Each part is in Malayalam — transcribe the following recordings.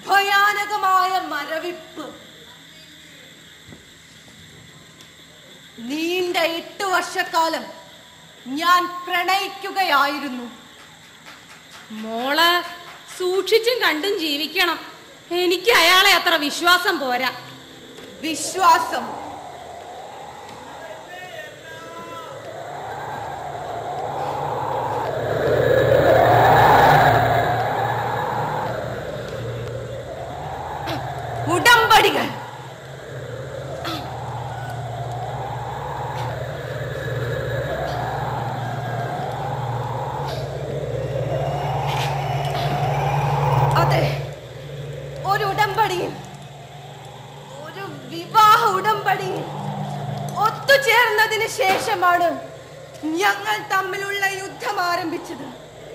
ഭയാനകമായ മരവിപ്പ് നീണ്ട എട്ട് വർഷക്കാലം ഞാൻ പ്രണയിക്കുകയായിരുന്നു മോള് സൂക്ഷിച്ചും കണ്ടും ജീവിക്കണം എനിക്ക് അയാളെ അത്ര വിശ്വാസം പോരാ വിശ്വാസം ഉടമ്പടികൾ അതെ ഒരു ഉടമ്പടിയിൽ ഒരു വിവാഹ ഉടമ്പടിയിൽ ഒത്തുചേർന്നതിന് ശേഷമാണ് ഞങ്ങൾ തമ്മിലുള്ള യുദ്ധം ആരംഭിച്ചത്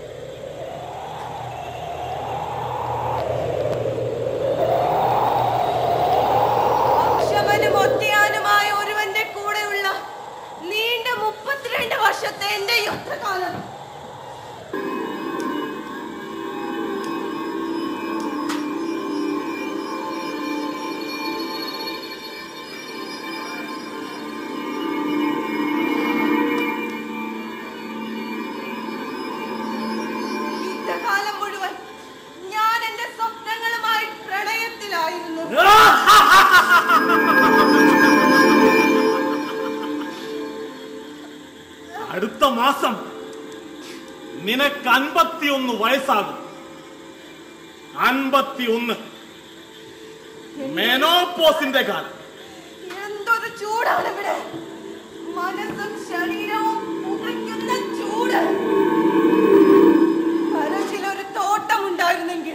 അക്ഷമനും ഒറ്റയാനുമായ ഒരുവന്റെ കൂടെയുള്ള നീണ്ട മുപ്പത്തിരണ്ട് വർഷത്തെ എന്റെ യുദ്ധകാലം യുദ്ധകാലം മുഴുവൻ ഞാൻ എന്റെ സ്വപ്നങ്ങളുമായി പ്രണയത്തിലായിരുന്നു അടുത്ത മാസം നിനക്ക് അൻപത്തിയൊന്ന് വയസ്സാകും അൻപത്തിയൊന്ന് മെനോപോസിന്റെ കാലം എന്തൊരു ചൂടാണ് ഇവിടെ മനസ്സും ശരീരവും പുകയ്ക്കുന്ന ചൂട് മനസ്സിലൊരു തോട്ടം ഉണ്ടായിരുന്നെങ്കിൽ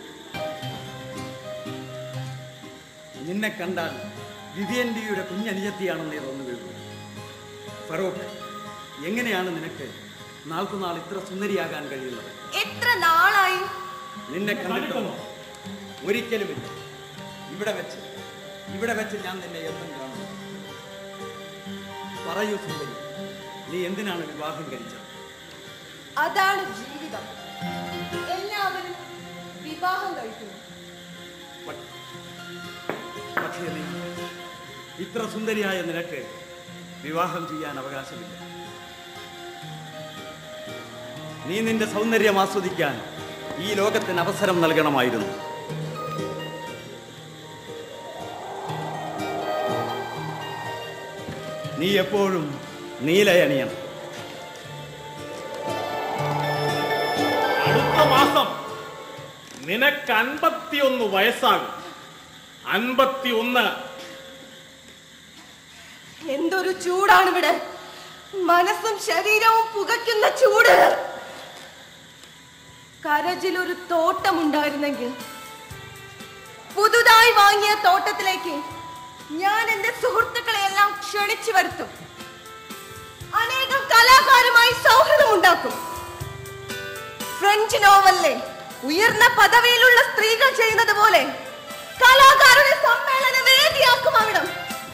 നിന്നെ കണ്ടാൽ വിധിയന്റെയുടെ കുഞ്ഞനിയത്തിയാണെന്നേ തോന്നുകയുള്ളൂ ഫറൂഖ് എങ്ങനെയാണ് നിനക്ക് നാൾക്കുനാൾ ഇത്ര സുന്ദരിയാകാൻ കഴിയുന്നത് എത്ര നാളായി നിന്നെ കണ്ടിട്ടോ ഒരിക്കലുമില്ല ഇവിടെ വെച്ച് ഇവിടെ വെച്ച് ഞാൻ നിന്നെ എന്നും കാണുന്നു പറയൂ സുന്ദരി നീ എന്തിനാണ് വിവാഹം കഴിച്ചത് അതാണ് ജീവിതം എല്ലാവരും വിവാഹം കഴിക്കുന്നു പ- പക്ഷേ നീ ഇത്ര സുന്ദരിയായ നിനക്ക് വിവാഹം ചെയ്യാൻ അവകാശമില്ല നീ നിന്റെ സൗന്ദര്യം ആസ്വദിക്കാൻ ഈ ലോകത്തിന് അവസരം നൽകണമായിരുന്നു നീ എപ്പോഴും നീലയണിയണം അടുത്ത മാസം നിനക്ക് അൻപത്തിയൊന്ന് വയസ്സാകും അൻപത്തിയൊന്ന് എന്തൊരു ചൂടാണ് ഇവിടെ മനസ്സും ശരീരവും പുകയ്ക്കുന്ന ചൂട് കരജിൽ ഒരു തോട്ടമുണ്ടായിരുന്നെങ്കിൽ പുതുതായി വാങ്ങിയ തോട്ടത്തിലേക്ക് ഞാൻ എന്റെ സുഹൃത്തുക്കളെ എല്ലാം ക്ഷണിച്ചു വരുത്തും അനേകം കലാകാരുമായി സൗഹൃദം ഉണ്ടാക്കും ഫ്രഞ്ച് നോവലിലെ ഉയർന്ന പദവിയിലുള്ള സ്ത്രീകൾ ചെയ്യുന്നത് പോലെ കലാകാരുടെ സമ്മേളന വേദിയാക്കും അവിടം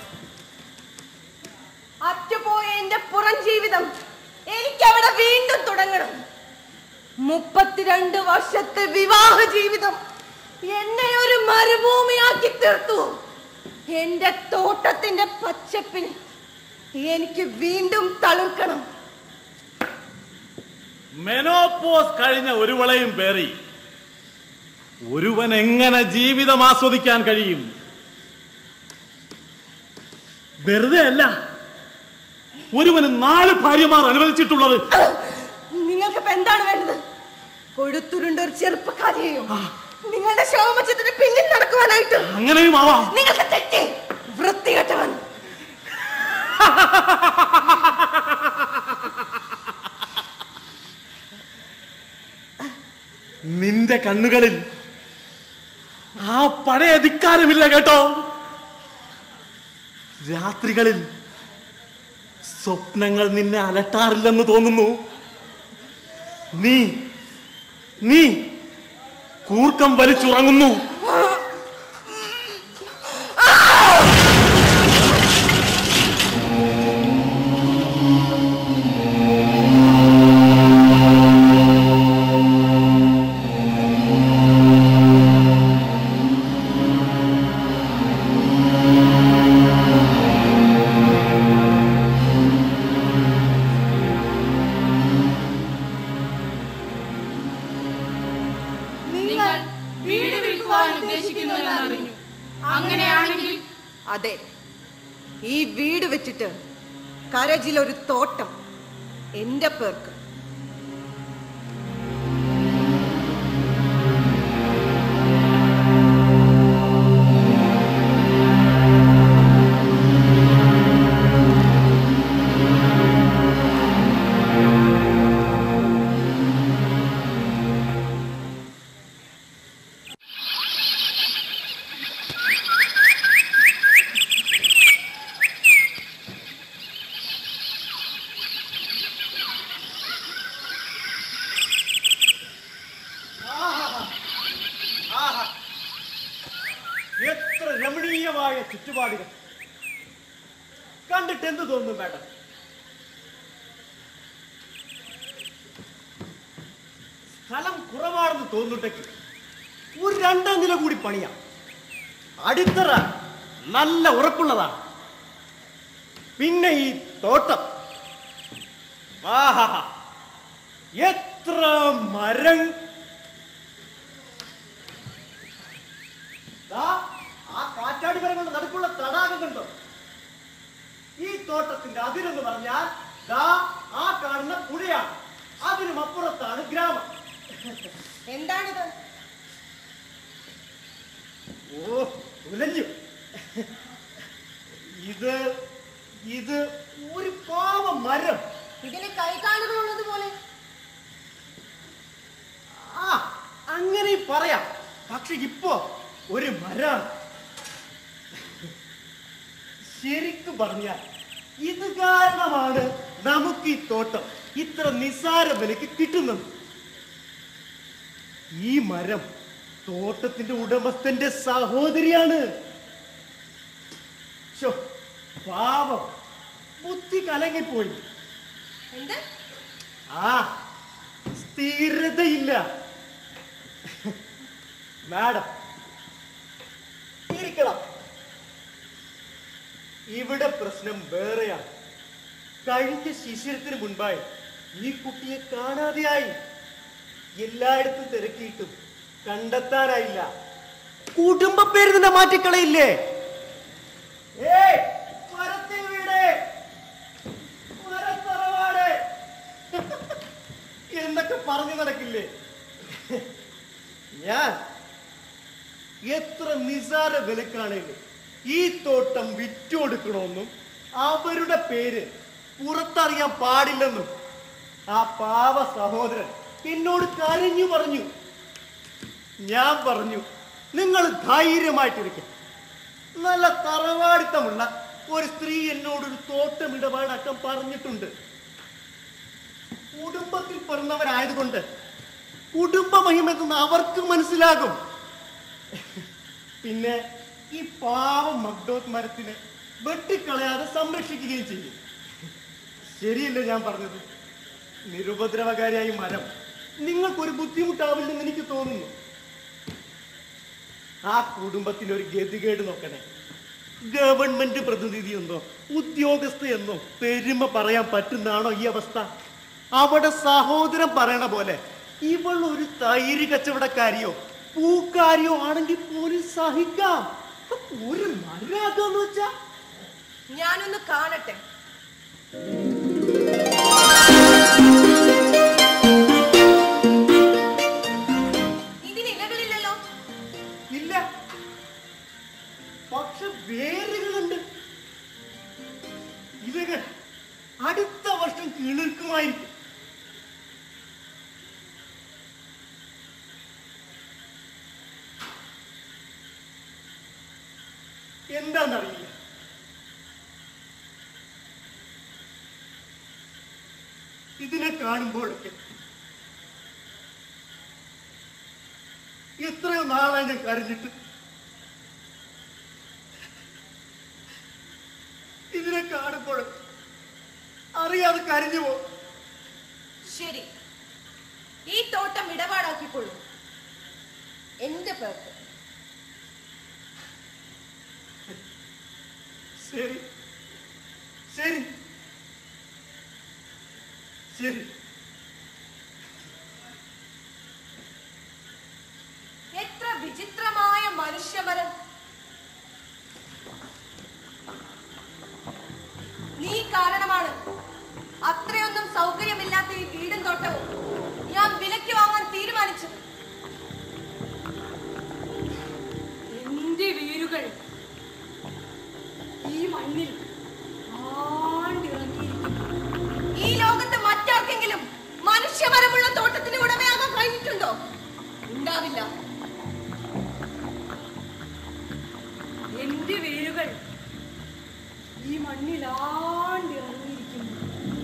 അറ്റുപോയ എന്റെ പുറം ജീവിതം എനിക്കവിടെ വീണ്ടും തുടങ്ങണം മുപ്പത്തിരണ്ട് വർഷത്തെ വിവാഹ ജീവിതം എന്നെ ഒരു മരുഭൂമിയാക്കി തീർത്തു എന്റെ തോട്ടത്തിന്റെ പച്ചപ്പിൽ എനിക്ക് വീണ്ടും തളിർക്കണം മെനോപോസ് കഴിഞ്ഞ ഒരുവളെയും പേറി ഒരുവൻ എങ്ങനെ ജീവിതം ആസ്വദിക്കാൻ കഴിയും വെറുതെ അല്ല ഒരുവന് നാല് ഭാര്യമാർ അനുവദിച്ചിട്ടുള്ളത് നിങ്ങൾക്ക് ഇപ്പൊ എന്താണ് വേണ്ടത് കൊഴുത്തുരുണ്ട ഒരു ചെറുപ്പക്കാരിയെയോ നിങ്ങളുടെ ശോമച്ചത്തിന് പിന്നിൽ നടക്കുവാനായിട്ട് അങ്ങനെയും ആവാം നിങ്ങൾക്ക് തെറ്റി വൃത്തികെട്ടവൻ നിന്റെ കണ്ണുകളിൽ ആ പഴയ ധിക്കാരമില്ല കേട്ടോ രാത്രികളിൽ സ്വപ്നങ്ങൾ നിന്നെ അലട്ടാറില്ലെന്ന് തോന്നുന്നു നീ നീ കൂർക്കം വലിച്ചുറങ്ങുന്നു വീട് വിൽക്കുവാൻ ഉദ്ദേശിക്കുന്നു എന്നറിഞ്ഞു അങ്ങനെയാണെങ്കിൽ അതെ ഈ വീട് വെച്ചിട്ട് കരജിൽ ഒരു തോട്ടം എന്റെ പേർക്ക് ആഹാ. എത്ര രമണീയമായ ചുറ്റുപാടുകൾ കണ്ടിട്ട് എന്ത് തോന്നുന്നു മാഡം സ്ഥലം കുറവാണെന്ന് തോന്നുന്നുണ്ടെങ്കിൽ ഒരു രണ്ടാം നില കൂടി പണിയാം അടിത്തറ നല്ല ഉറപ്പുള്ളതാണ് പിന്നെ ഈ തോട്ടം ആഹാ എത്ര മരം ദാ, ആ കാറ്റാടി മരം കൊണ്ട് നടുക്കുള്ള തടാകം കണ്ടോ ഈ തോട്ടത്തിന്റെ അതിരെന്ന് പറഞ്ഞാൽ ദാ ആ കാണുന്ന പുഴയാണ് അതിനും അപ്പുറത്താണ് ഗ്രാമം എന്താണിത് ഓ ഉലഞ്ഞു ഇത് ഇത് ഒരു പാവ മരം ഇതിന് കൈകാലുകളുള്ളത് പോലെ ആ അങ്ങനെ പറയാം പക്ഷെ ഇപ്പോ ഒരു മരാണ് ശരിക്കും പറഞ്ഞാൽ ഇത് കാരണമാണ് നമുക്ക് ഈ തോട്ടം ഇത്ര നിസ്സാര വിലക്ക് കിട്ടുന്നത് ഈ മരം തോട്ടത്തിന്റെ ഉടമസ്ഥന്റെ സഹോദരിയാണ് ശോ, പാവം ബുദ്ധി കലങ്ങിപ്പോയി എന്ത് ആ സ്ഥിരതയില്ല മാഡം ഇരിക്കണം ഇവിടെ പ്രശ്നം വേറെയാണ് കഴിഞ്ഞ ശിശിരത്തിന് മുൻപായി ഈ കുട്ടിയെ കാണാതെയായി എല്ലായിടത്തും തിരക്കിയിട്ടും കണ്ടെത്താനായില്ല കുടുംബ പേര് തന്നെ മാറ്റിക്കളയില്ലേ ഏയ് മരത്തിൽ വീട് മരത്തറവാട് എന്നൊക്കെ പറഞ്ഞു നടക്കില്ലേ ഞാൻ എത്ര നിസാര വിലക്കാണെങ്കിലും ഈ തോട്ടം വിറ്റുകൊടുക്കണമെന്നും അവരുടെ പേര് പുറത്തറിയാൻ പാടില്ലെന്നും ആ പാവ സഹോദരൻ എന്നോട് കരഞ്ഞു പറഞ്ഞു ഞാൻ പറഞ്ഞു നിങ്ങൾ ധൈര്യമായിട്ടിരിക്കും നല്ല തറവാടിത്തമുള്ള ഒരു സ്ത്രീ എന്നോടൊരു തോട്ടം ഇടപാടക്കം പറഞ്ഞിട്ടുണ്ട് കുടുംബത്തിൽ പിറന്നവരായതുകൊണ്ട് കുടുംബ മഹിമെന്ന് അവർക്ക് മനസ്സിലാകും പിന്നെ ഈ പാവം മഗ്ഡോത് മരത്തിനെ വെട്ടിക്കളയാതെ സംരക്ഷിക്കുകയും ചെയ്യും ശരിയല്ലേ ഞാൻ പറഞ്ഞത് നിരുപദ്രവകാരിയായ മരം നിങ്ങൾക്കൊരു ബുദ്ധിമുട്ടാവില്ലെന്ന് എനിക്ക് തോന്നുന്നു ആ കുടുംബത്തിന് ഒരു ഗതികേട് നോക്കണേ ഗവൺമെന്റ് പ്രതിനിധി എന്നോ ഉദ്യോഗസ്ഥ എന്നോ പെരുമ പറയാൻ പറ്റുന്നതാണോ ഈ അവസ്ഥ അവിടെ സഹോദരൻ പറയണ പോലെ ഇവൾ ഒരു തൈര് കച്ചവടക്കാരിയോ പൂക്കാരിയോ ആണെങ്കിൽ പോലും സഹിക്കാം ഒരു മര്യാദന്ന് വെച്ചാ ഞാനൊന്ന് കാണട്ടെ ഇതിന് ഇലകളില്ലല്ലോ ഇല്ല പക്ഷെ വേരുകളുണ്ട് ഇവകൾ അടുത്ത വർഷം കിളിർക്കുമായിരിക്കും എന്താണെന്നറിയില്ല ഇതിനെ കാണുമ്പോഴൊക്കെ എത്രയോ നാളായി ഞാൻ കരഞ്ഞിട്ട് ഇതിനെ കാണുമ്പോൾ അറിയാതെ കരഞ്ഞു പോകും ശരി ഈ തോട്ടം ഇടപാടാക്കിക്കൊള്ളൂ എന്റെ പേർക്ക് ശരി ശരി ശരി എത്ര മണ്ണിലാണ്ടിറങ്ങിയിരിക്കുന്നു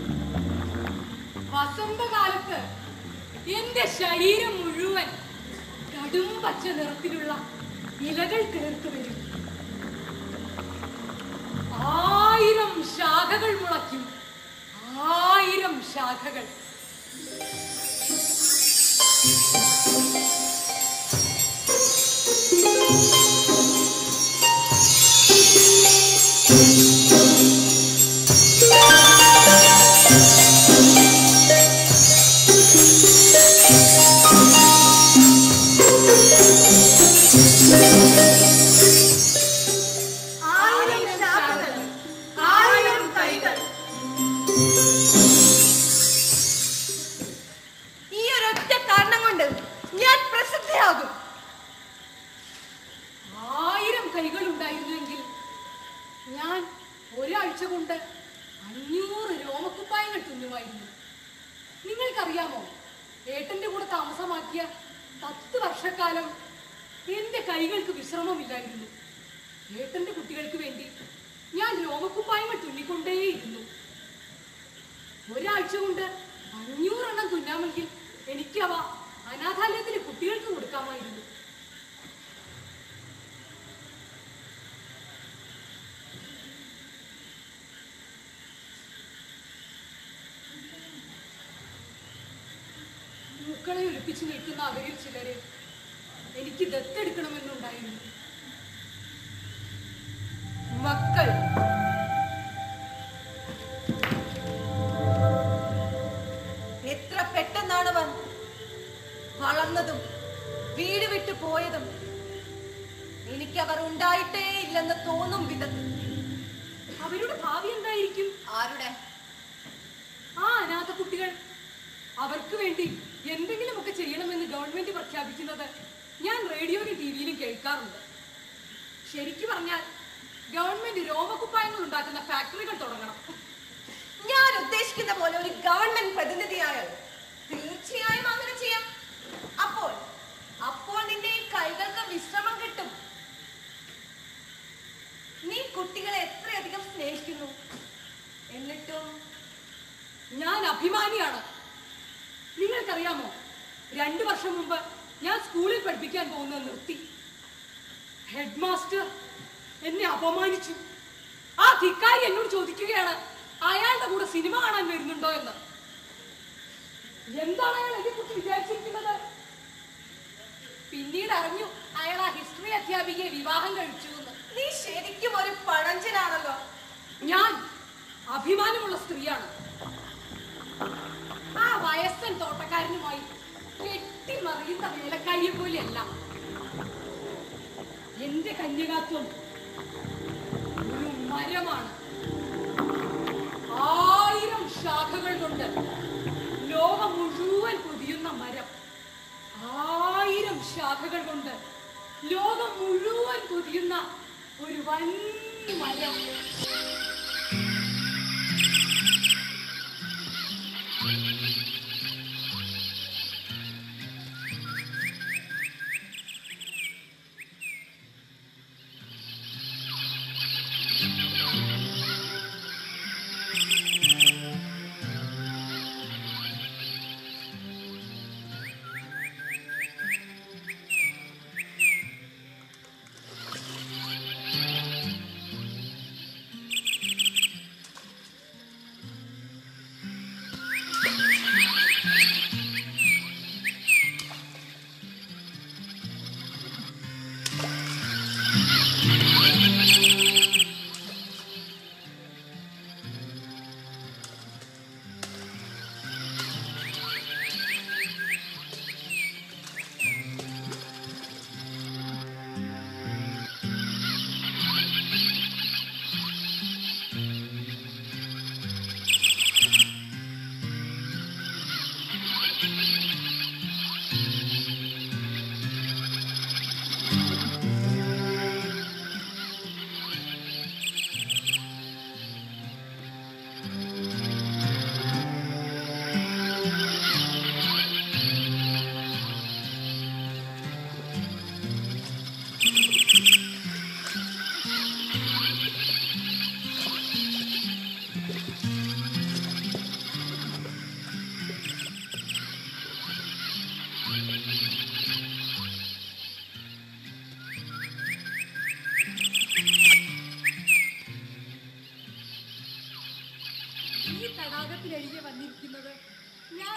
വസന്തകാലത്ത് എന്റെ ശരീരം മുഴുവൻ കടും പച്ച നിറത്തിലുള്ള ഇലകൾ തീർത്ത് വരും ആയിരം ശാഖകൾ മുളയ്ക്കും ആയിരം ശാഖകൾ ആയിരം ശാഖകൾ ആയിരം കൈകൾ ഈ ഒരൊറ്റ കാരണം കൊണ്ട് ഞാൻ പ്രസിദ്ധയാകും ആയിരം കൈകൾ ഉണ്ടായിരുന്നുവെങ്കിൽ ഞാൻ ഒരാഴ്ച കൊണ്ട് അഞ്ഞൂറ് രോമക്കുപ്പായങ്ങൾ തുന്നുമായിരുന്നു നിങ്ങൾക്കറിയാമോ ഏട്ടന്റെ കൂടെ താമസമാക്കിയ പത്ത് വർഷക്കാലം എന്റെ കൈകൾക്ക് വിശ്രമമില്ലായിരുന്നു ഏട്ടന്റെ കുട്ടികൾക്ക് വേണ്ടി ഞാൻ രോമക്കുപ്പായങ്ങൾ തുന്നിക്കൊണ്ടേയിരുന്നു ഒരാഴ്ച കൊണ്ട് അഞ്ഞൂറെണ്ണം തുന്നാമെങ്കിൽ എനിക്കവ അനാഥാലയത്തിലെ കുട്ടികൾക്ക് കൊടുക്കാമായിരുന്നു പൂക്കളെ ഒലിപ്പിച്ചു നിൽക്കുന്ന അവരിൽ ചിലരെ എനിക്ക് ദത്തെടുക്കണമെന്നുണ്ടായിരുന്നു മക്കൾ എത്ര പെട്ടെന്നാണ് അവൻ വളർന്നതും വീട് വിട്ടു പോയതും എനിക്കവർ ഉണ്ടായിട്ടേ ഇല്ലെന്ന് തോന്നും വിധത്തിൽ അവരുടെ ഭാവി എന്തായിരിക്കും ആരുടെ ആ അനാഥ കുട്ടികൾ അവർക്ക് വേണ്ടി എന്തെങ്കിലുമൊക്കെ ചെയ്യണമെന്ന് ഗവൺമെന്റ് പ്രഖ്യാപിക്കുന്നത് ഞാൻ റേഡിയോയിലും ടി വിയിലും കേൾക്കാറുണ്ട് ശരിക്കു പറഞ്ഞാൽ ഗവൺമെന്റ് രോമകുപ്പായങ്ങൾ ഉണ്ടാക്കുന്ന ഫാക്ടറികൾ തുടങ്ങണം ഞാൻ ഉദ്ദേശിക്കുന്ന പോലെ ഒരു ഗവൺമെന്റ് പ്രതിനിധിയായാൽ തീർച്ചയായും അങ്ങനെ ചെയ്യാം അപ്പോൾ അപ്പോൾ നിന്റെ ഈ കൈകൾക്ക് വിശ്രമം കിട്ടും നീ കുട്ടികളെ എത്രയധികം സ്നേഹിക്കുന്നു എന്നിട്ടും ഞാൻ അഭിമാനിയാണ് നിങ്ങൾക്കറിയാമോ രണ്ടു വർഷം മുമ്പ് ഞാൻ സ്കൂളിൽ പഠിപ്പിക്കാൻ പോകുന്നത് നിർത്തി ഹെഡ് മാസ്റ്റർ എന്നെ അപമാനിച്ചു ആ ധിക്കാരി എന്നോട് ചോദിക്കുകയാണ് അയാളുടെ കൂടെ സിനിമ കാണാൻ വരുന്നുണ്ടോ എന്ന് എന്താണ് അയാൾ എന്നെ കുറിച്ച് വിചാരിച്ചിരിക്കുന്നത് പിന്നീട് അറിഞ്ഞു അയാൾ ആ ഹിസ്റ്ററി അധ്യാപികയെ വിവാഹം കഴിച്ചു എന്ന് നീ ശരിക്കും ഒരു പഴഞ്ചനാണല്ലോ ഞാൻ അഭിമാനമുള്ള സ്ത്രീയാണ് ആ വയസ്സൻ തോട്ടക്കാരനുമായി കെട്ടിമറിയുന്ന വേലക്കാരിയെ പോലെയല്ല എന്റെ കന്യകാത്വം ഒരു മരമാണ് ആയിരം ശാഖകൾ കൊണ്ട് ലോകം മുഴുവൻ പൊതിയുന്ന മരം ആയിരം ശാഖകൾ കൊണ്ട് ലോകം മുഴുവൻ പൊതിയുന്ന ഒരു വൻ മരം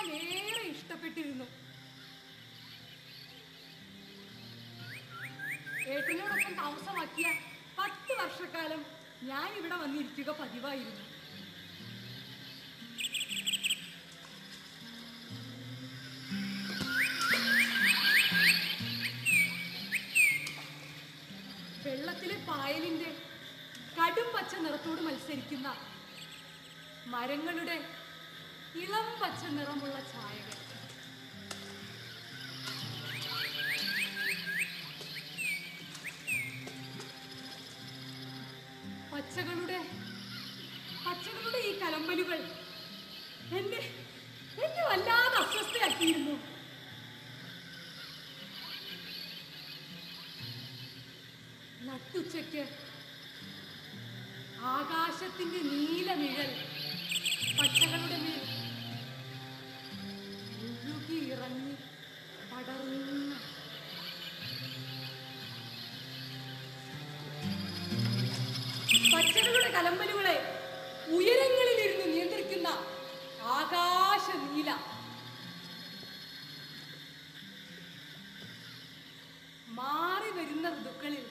ഞാൻ ഏറെ ഇഷ്ടപ്പെട്ടിരുന്നു ഏട്ടനോടൊപ്പം താമസമാക്കിയ പത്ത് വർഷക്കാലം ഞാൻ ഇവിടെ വന്നിരിക്കുക പതിവായിരുന്നു വെള്ളത്തിലെ പായലിന്റെ കടും പച്ച നിറത്തോട് മത്സരിക്കുന്ന മരങ്ങളുടെ ഇളം പച്ച നിറമുള്ള ഛായകൾ പച്ചകളുടെ പച്ചകളുടെ ഈ കലമ്പലുകൾ എന്നെ എന്നെ വല്ലാതെ അസ്വസ്ഥയാക്കിയിരുന്നു നട്ടുച്ചയ്ക്ക് ആകാശത്തിന്റെ നീല നിഴൽ പച്ചകളുടെ മേൽ ഒഴുകി ഇറങ്ങി പടർന്നു പച്ചകളുടെ കലമ്പലുകളെ ഉയരങ്ങളിലിരുന്ന് നിയന്ത്രിക്കുന്ന ആകാശ നീല മാറി വരുന്ന ഋതുക്കളിൽ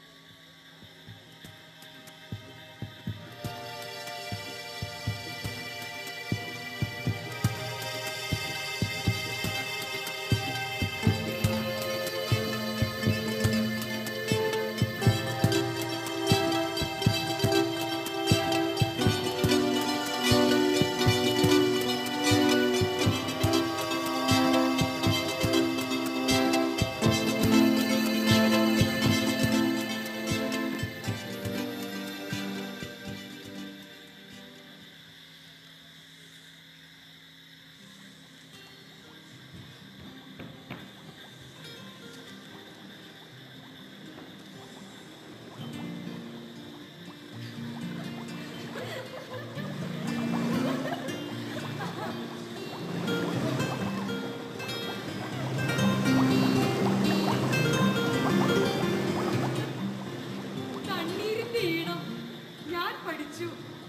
കണ്ണീരിന്റെ ഈണം ഞാൻ പഠിച്ചു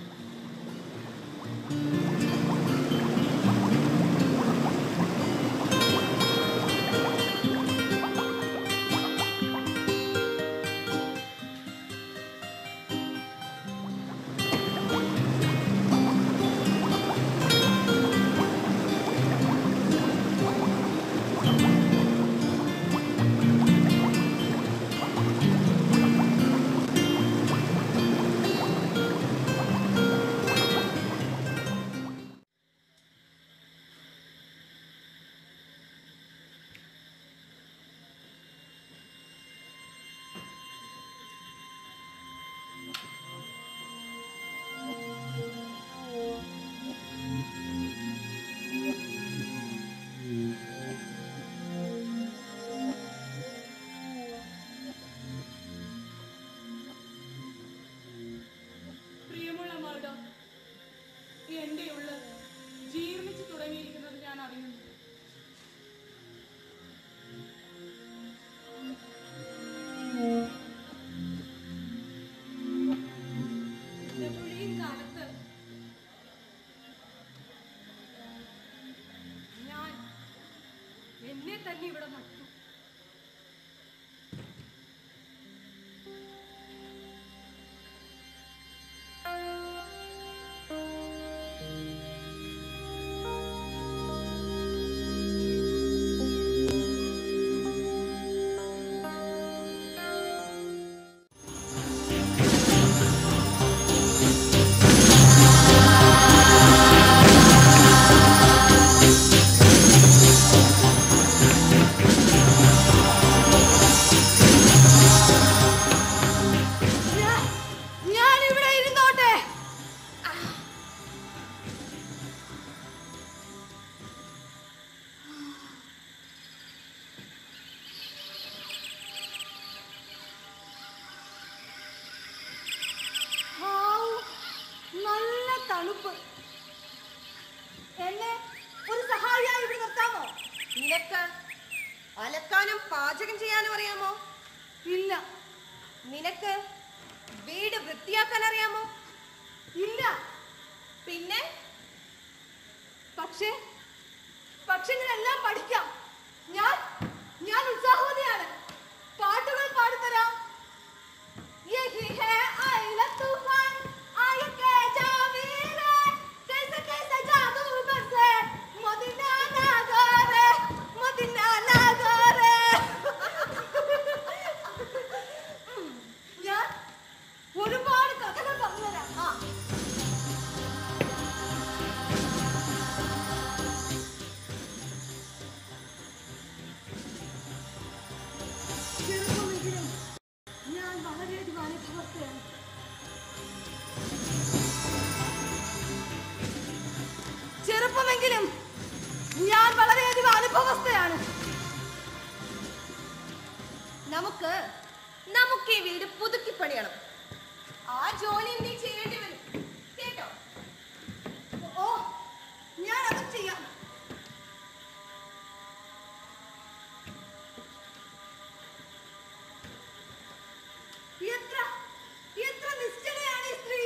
പ്രിയമുള്ള മാഡം എന്റെ ഉള്ളിൽ ജീർണിച്ചു തുടങ്ങിയിരിക്കുന്നത് ഞാൻ അറിയുന്നു നെടുഴിയും കാലത്ത് ഞാൻ എന്നെ തന്നെ ഇവിടെ നട്ടു ഞാൻ ഇവിടെ ഇരുന്നോട്ടെ ഹാവൂ, നല്ല തണുപ്പ് എന്നെ ഒരു സഹായിയായി ഇവിടെ നിർത്താമോ നിനക്ക് അലക്കാനും പാചകം ചെയ്യാനും അറിയാമോ ഇല്ല നിനക്ക് വീട് വൃത്തിയാക്കാൻ അറിയാമോ ഇല്ല പിന്നെ പക്ഷേ പക്ഷെ എല്ലാം പഠിക്കാം ഞാൻ ഞാൻ ഉത്സാഹവതിയാണ് പാട്ടുകൾ പാടിത്തരാം यही है आइला तूफान आए के जावीर कैसे कैसे जादू बरसे मदीना नगरे मदीना नगरे ഞാൻ ഒരുപാട് കഥകൾ പറഞ്ഞുതരാം ആ ചെറുപ്പമെങ്കിലും ഞാൻ വളരെയധികം അനുഭവസ്ഥയാണ് ചെറുപ്പമെങ്കിലും ഞാൻ വളരെയധികം അനുഭവസ്ഥയാണ് നമുക്ക് നമുക്ക് ഈ വീട് പുതുക്കി പണിയണം ആ ജോലി നീ ചെയ്യേണ്ടി വരും കേട്ടോ ഓ ഞാൻ അത് ചെയ്യാം എത്ര എത്ര നിശ്ചലയാണ് ഈ സ്ത്രീ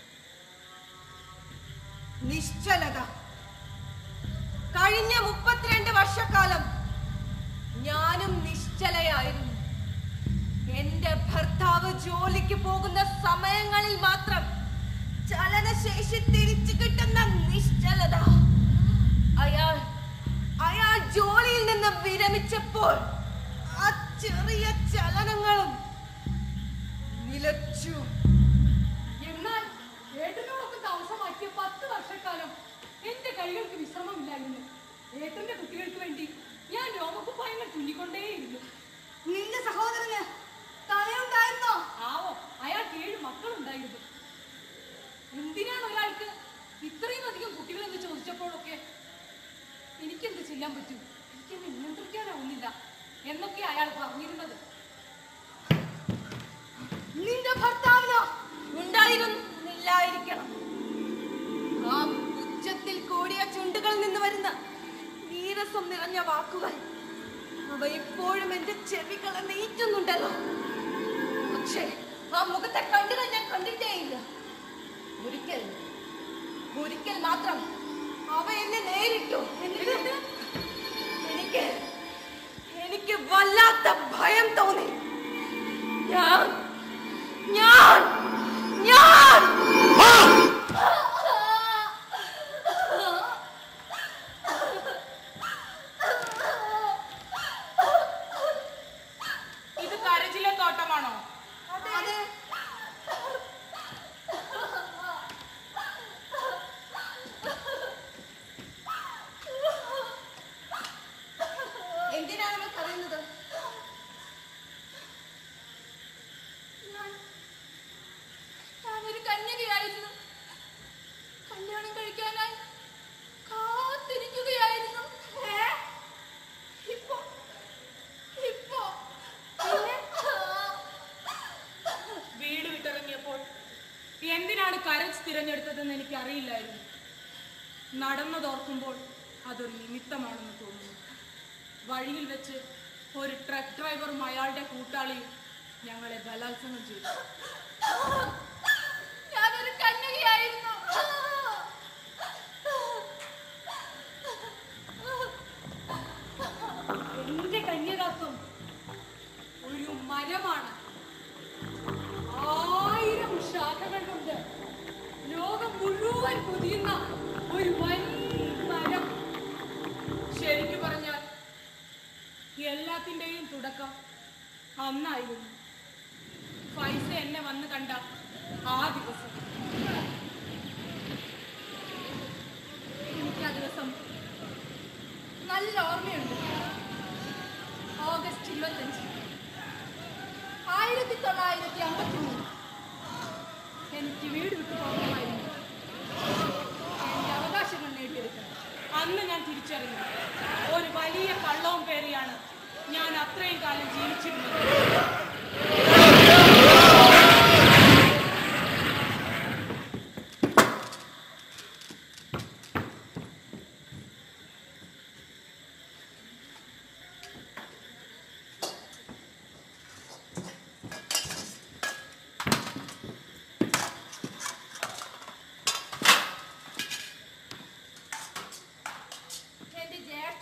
നിശ്ചലത കഴിഞ്ഞ മുപ്പത്തിരണ്ട് വർഷക്കാലം ഞാനും നിശ്ചലയായിരുന്നു എന്റെ ഭർത്താവ് ജോലിക്ക് പോകുന്ന സമയങ്ങളിൽ മാത്രം ചലനശേഷി തിരിച്ചു കിട്ടുന്ന നിശ്ചലത അയാൾ അയാൾ ജോലിയിൽ നിന്ന് വിരമിച്ചപ്പോൾ ആ ചെറിയ ചലനങ്ങളും നിലച്ചു എന്നാൽ ഏട്ടനോടൊപ്പം താമസമാക്കിയ പത്ത് വർഷക്കാലം എന്റെ കൈകൾക്ക് വിശ്രമമില്ലായിരുന്നു ഏട്ടന്റെ കുട്ടികൾക്ക് വേണ്ടി ഞാൻ രോമകുപ്പായങ്ങൾ തുന്നിക്കൊണ്ടേയിരുന്നു നിന്റെ സഹോദരന് തലയുണ്ടായിരുന്നോ ആവോ അയാൾക്ക് ഏഴ് മക്കളുണ്ടായിരുന്നു എന്തിനാണ് ഒരാൾക്ക് ഇത്രയും അധികം കുട്ടികളെന്ന് ചോദിച്ചപ്പോഴൊക്കെ എനിക്കെന്ത് ചെയ്യാൻ പറ്റും എനിക്കെന്നെ നിയന്ത്രിക്കാനാവുന്നില്ല എന്നൊക്കെ അയാൾ പറഞ്ഞിരുന്നത് നിന്റെ ഭർത്താവിനോ ഉണ്ടായിരുന്നില്ലായിരിക്കണം ആ ഉച്ചത്തിൽ കൂടിയ ചുണ്ടുകളിൽ നിന്ന് വരുന്ന നീരസം നിറഞ്ഞ വാക്കുകൾ അവ ഇപ്പോഴും എന്റെ ചെവികളെ നീറ്റുന്നുണ്ടല്ലോ പക്ഷേ ആ മുഖത്തെ കണ്ണുകൾ ഞാൻ കണ്ടിട്ടേയില്ല ഒരിക്കൽ ഒരിക്കൽ മാത്രം അവ എന്നെ നേരിട്ടു എന്നിട്ട് എനിക്ക് എനിക്ക് വല്ലാത്ത ഭയം തോന്നി ഞാൻ ഞാൻ ഞാൻ ഇത് കരജിലെ തോട്ടമാണോ അതെ എന്തിനാണ് നമ്മൾ കരയുന്നത് ഞാൻ ഞാനൊരു കന്യകയായിരുന്നു കല്യാണം കഴിക്കാനായി കാത്തിരിക്കുകയായിരുന്നു ഏ? ഇപ്പോ ഇപ്പോ പിന്നെ വീട് വിട്ടിറങ്ങിയപ്പോൾ എന്തിനാണ് കരച്ച് തിരഞ്ഞെടുത്തതെന്ന് എനിക്ക് അറിയില്ലായിരുന്നു നടന്നതോർക്കുമ്പോൾ അതൊരു നിമിത്തമാണെന്ന് തോന്നുന്നു വഴിയിൽ വെച്ച് ഒരു ട്രക്ക് ഡ്രൈവറും അയാളുടെ കൂട്ടാളിയും ഞങ്ങളെ ബലാത്സംഗം ചെയ്തു ഞാനൊരു കന്യകയായിരുന്നു എന്റെ കന്യകാത്വം ഒരു മരമാണ് ആയിരം ശാഖകൾ കൊണ്ട് ലോകം മുഴുവൻ പൊതിയുന്ന ഒരു വൻ മരം ശരിക്കു പറഞ്ഞാൽ എല്ലാത്തിൻ്റെയും തുടക്കം അന്നായിരുന്നു പൈസ എന്നെ വന്ന് കണ്ട ആ ദിവസം എനിക്ക് ആ ദിവസം നല്ല ഓർമ്മയുണ്ട് ഓഗസ്റ്റ് ഇരുപത്തഞ്ച് ആയിരത്തി തൊള്ളായിരത്തി അമ്പത്തി മൂന്ന് എനിക്ക് വീട് വിട്ടു പോകണമായിരുന്നു എന്റെ അവകാശങ്ങൾ നേടിയെടുക്കണം അന്ന് ഞാൻ തിരിച്ചറിഞ്ഞു ഒരു വലിയ കള്ളവും പേറിയാണ് ഞാൻ അത്രയും കാലം ജീവിച്ചിരുന്നത് എന്റെ ജ്യേഷ്ഠ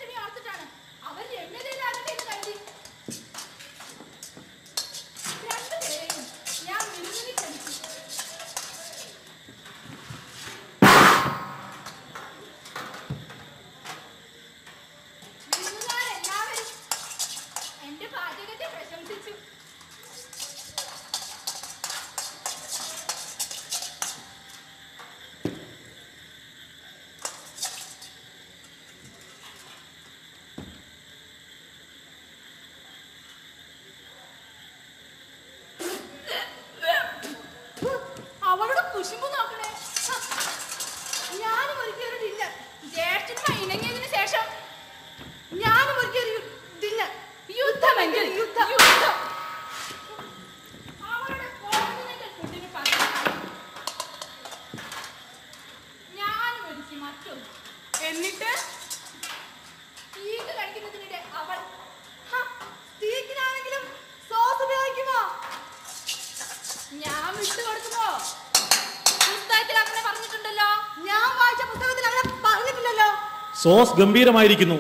ഞാൻ വായിച്ച പുസ്തകത്തിൽ അങ്ങനെ പറഞ്ഞിട്ടില്ലല്ലോ സോസ് ഗംഭീരമായിരിക്കുന്നു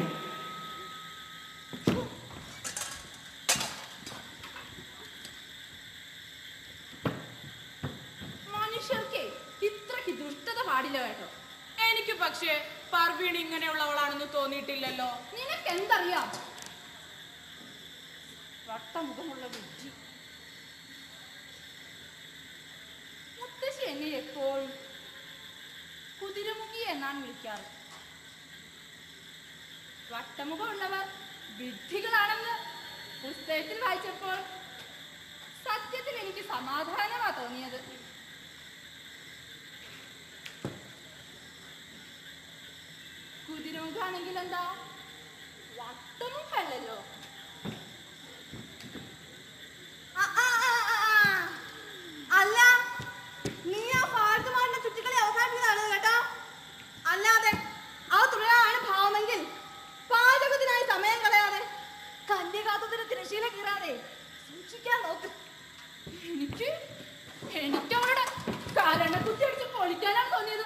മനുഷ്യർക്ക് ഇത്രക്ക് ദുഷ്ടത പാടില്ല കേട്ടോ എനിക്ക് പക്ഷേ പർവീൺ ഇങ്ങനെയുള്ളവളാണെന്ന് തോന്നിയിട്ടില്ലല്ലോ നിനക്ക് എന്തറിയാം വട്ടമുഖമുള്ള ബുദ്ധി മുത്തശ്ശി എന്നെ എപ്പോഴും കുതിരമുഖി എന്നാണ് വിളിക്കാറ് വട്ടമുഖമുള്ളവർ വിഡ്ഢികളാണെന്ന് പുസ്തകത്തിൽ വായിച്ചപ്പോൾ സത്യത്തിൽ എനിക്ക് സമാധാനമാ തോന്നിയത് കുതിരമുഖാണെങ്കിൽ എന്താ വട്ടമുഖല്ലല്ലോ ആ, ആ, ആ, ആ, ആ. അല്ല നീ ആ ഫാൽത്തുമാരുടെ ചുറ്റിക്കളി അവസാനിപ്പിക്കുന്നതാണ് കേട്ടോ അല്ലാതെ ആ തുടരാണ് ഭാവമെങ്കിൽ പാചകത്തിനായി സമയം കളയാതെ കന്യകാത്തത്തിന് തിരശീല കീറാതെ സൂക്ഷിക്കാൻ നോക്ക് എനിക്ക് എനിക്ക് അവളുടെ കാരണക്കുത്തി അടിച്ച് പൊളിക്കാനാണ് തോന്നിയത്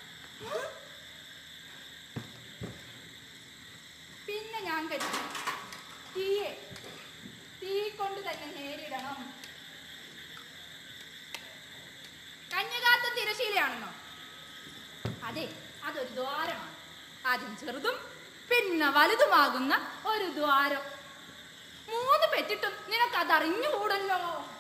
പിന്നെ ഞാൻ കരുതി തീയെ തീ കൊണ്ട് തന്നെ നേരിടണം കന്യകാത്ത തിരശീലയാണെന്നോ അതെ അതൊരു ദ്വാരമാണ് ആദ്യം ചെറുതും പിന്നെ വലുതുമാകുന്ന ഒരു ദ്വാരം മൂന്ന് പെറ്റിട്ടും നിനക്കത് അറിഞ്ഞുകൂടല്ലോ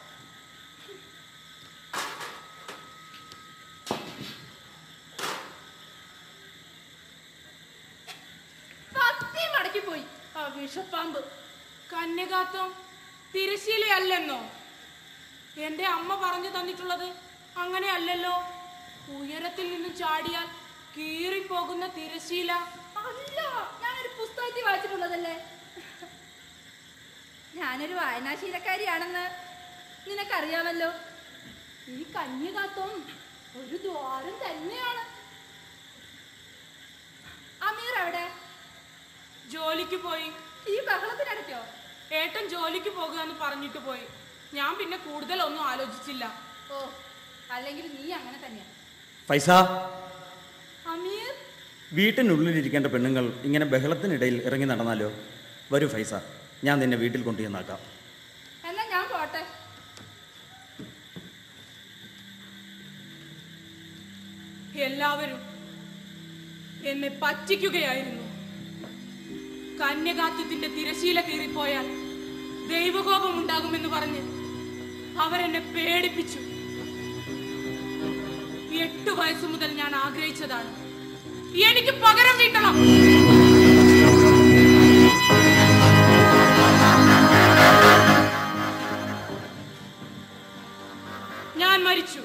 പത്തി മടക്കിപ്പോയി ആ വിഷപ്പാമ്പ് കന്യകാത്തം തിരശീലയല്ലെന്നോ എന്റെ അമ്മ പറഞ്ഞു തന്നിട്ടുള്ളത് അങ്ങനെ അല്ലല്ലോ ഉയരത്തിൽ നിന്നും ചാടിയാൽ കീറിപ്പോകുന്ന തിരശീല അല്ല ഞാനൊരു പുസ്തകത്തിൽ വായിച്ചിട്ടുള്ളതല്ലേ ഞാനൊരു വായനാശീലക്കാരിയാണെന്ന് നിനക്കറിയാമല്ലോ ഈ കന്യകാത്വം ഒരു ദ്വാരം തന്നെയാണ് അമീർ എവിടെ ജോലിക്ക് പോയി ഈ ബഹളത്തിനടക്കോ ഏട്ടൻ ജോലിക്ക് പോകുക എന്ന് പറഞ്ഞിട്ട് പോയി ഞാൻ പിന്നെ കൂടുതലൊന്നും ആലോചിച്ചില്ല ഓ അല്ലെങ്കിൽ നീ അങ്ങനെ തന്നെയാ പൈസ അമീർ വീട്ടിനുള്ളിലിരിക്കേണ്ട പെണ്ണുങ്ങൾ ഇങ്ങനെ ബഹളത്തിനിടയിൽ ഇറങ്ങി നടന്നാലോ വരൂ ഫൈസ ഞാൻ നിന്നെ വീട്ടിൽ കൊണ്ടുചെന്നാക്കാം എന്നാ ഞാൻ പോട്ടെ എല്ലാവരും എന്നെ പറ്റിക്കുകയായിരുന്നു കന്യകാത്വത്തിന്റെ തിരശീല കീറിപ്പോയാൽ ദൈവകോപം ഉണ്ടാകുമെന്ന് പറഞ്ഞ് അവരെന്നെ പേടിപ്പിച്ചു എട്ട് വയസ്സ് മുതൽ ഞാൻ ആഗ്രഹിച്ചതാണ് എനിക്ക് പകരം വീട്ടണം ഞാൻ മരിച്ചു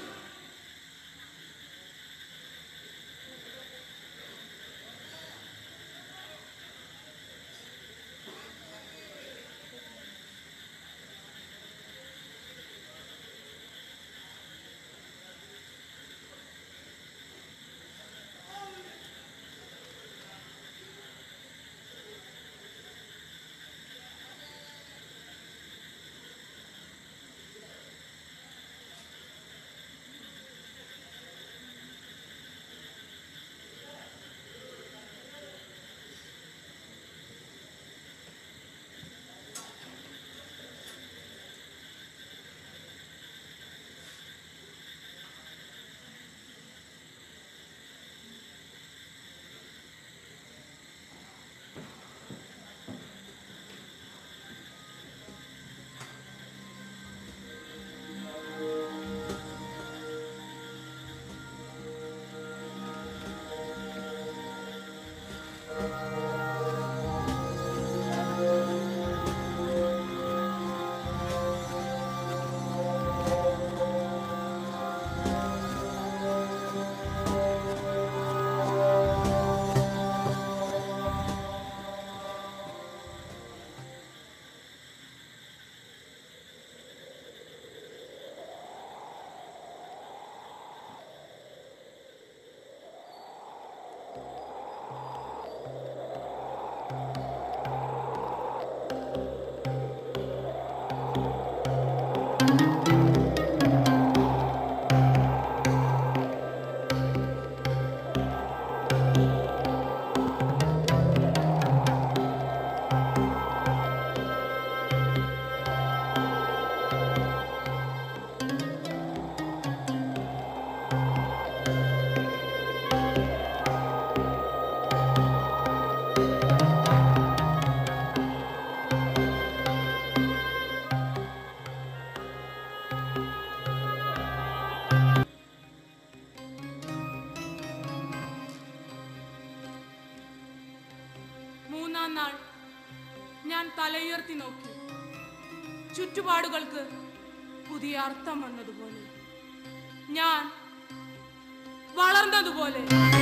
ഉയർത്തി നോക്കി ചുറ്റുപാടുകൾക്ക് പുതിയ അർത്ഥം വന്നതുപോലെ ഞാൻ വളർന്നതുപോലെ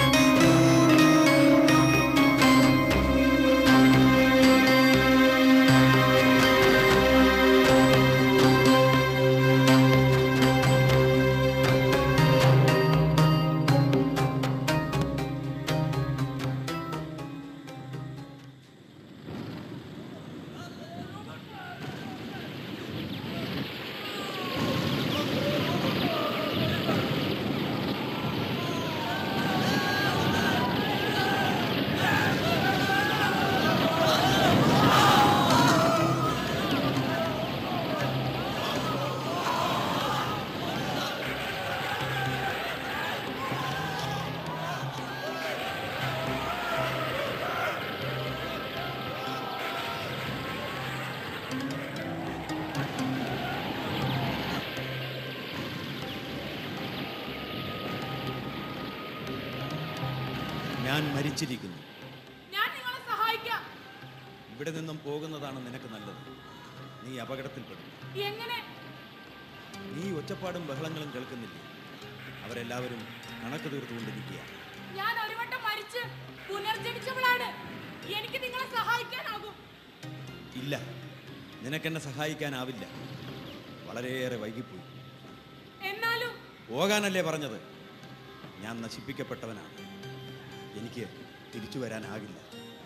ഞാൻ മരിച്ചിരിക്കുന്നു ഞാൻ നിങ്ങളെ സഹായിക്കാം ഇവിടെ നിന്നും പോകുന്നതാണ് നിനക്ക് നല്ലത് നീ അപകടത്തിൽപ്പെടും എങ്ങനെ നീ ഒച്ചപ്പാടും ബഹളങ്ങളും കേൾക്കുന്നില്ലേ അവരെല്ലാവരും കണക്ക് തീർത്തുകൊണ്ടിരിക്കുക ഞാൻ ഒരു വട്ടം മരിച്ച് പുനർജനിച്ചവളാണ് എനിക്ക് നിങ്ങളെ സഹായിക്കാനാകും ഇല്ല നിനക്കെന്നെ സഹായിക്കാനാവില്ല വളരെയേറെ വൈകിപ്പോയി എന്നാലും പോകാനല്ലേ പറഞ്ഞത് ഞാൻ നശിപ്പിക്കപ്പെട്ടവനാണ് എനിക്ക് തിരിച്ചു വരാനാകില്ല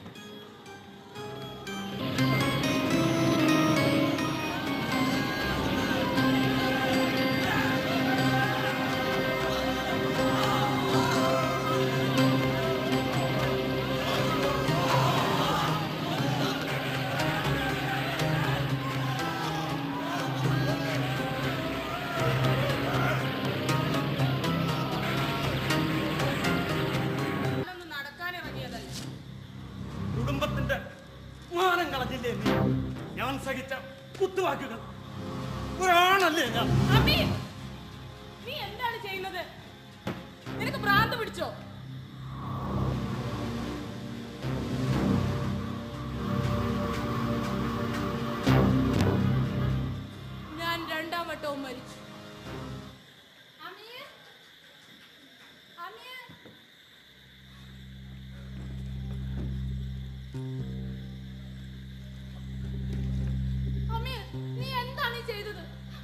ഒന്ന് നടക്കാനിറങ്ങിയതല്ല കുടുംബത്തിന്റെ മാനം കളഞ്ഞില്ലേ നീ ഞാൻ സഹിച്ച കുത്തുവാക്കുകൾ ഒരാണല്ലേ ഞാൻ അമ്മി നീ എന്താണ് ചെയ്യുന്നത് നിനക്ക് ഭ്രാന്ത് പിടിച്ചോ ഞാൻ രണ്ടാം വട്ടവും മരിച്ചു അമ്മിയെ അമ്മിയെ അമ്മിയെ നീ എന്താണ് ഈ ചെയ്തത്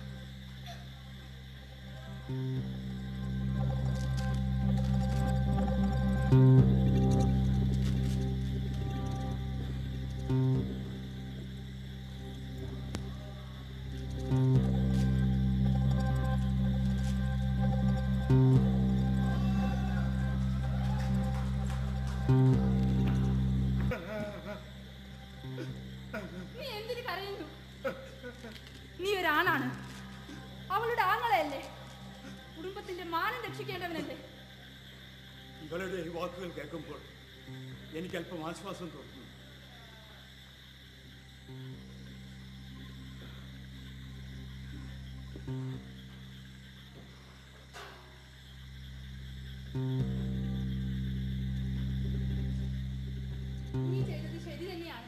നീ എന്തിനു കരയുന്നു നീ ഒരാണാണ് അവളുടെ ആങ്ങളെയല്ലേ കുടുംബത്തിന്റെ മാനം രക്ഷിക്കേണ്ടവനല്ലേ ഇവളുടെ ഈ വാക്കുകൾ കേൾക്കുമ്പോൾ എനിക്ക് അല്പം ആശ്വാസം തോന്നുന്നു നീ ചെയ്തത് ശരി തന്നെയാണ്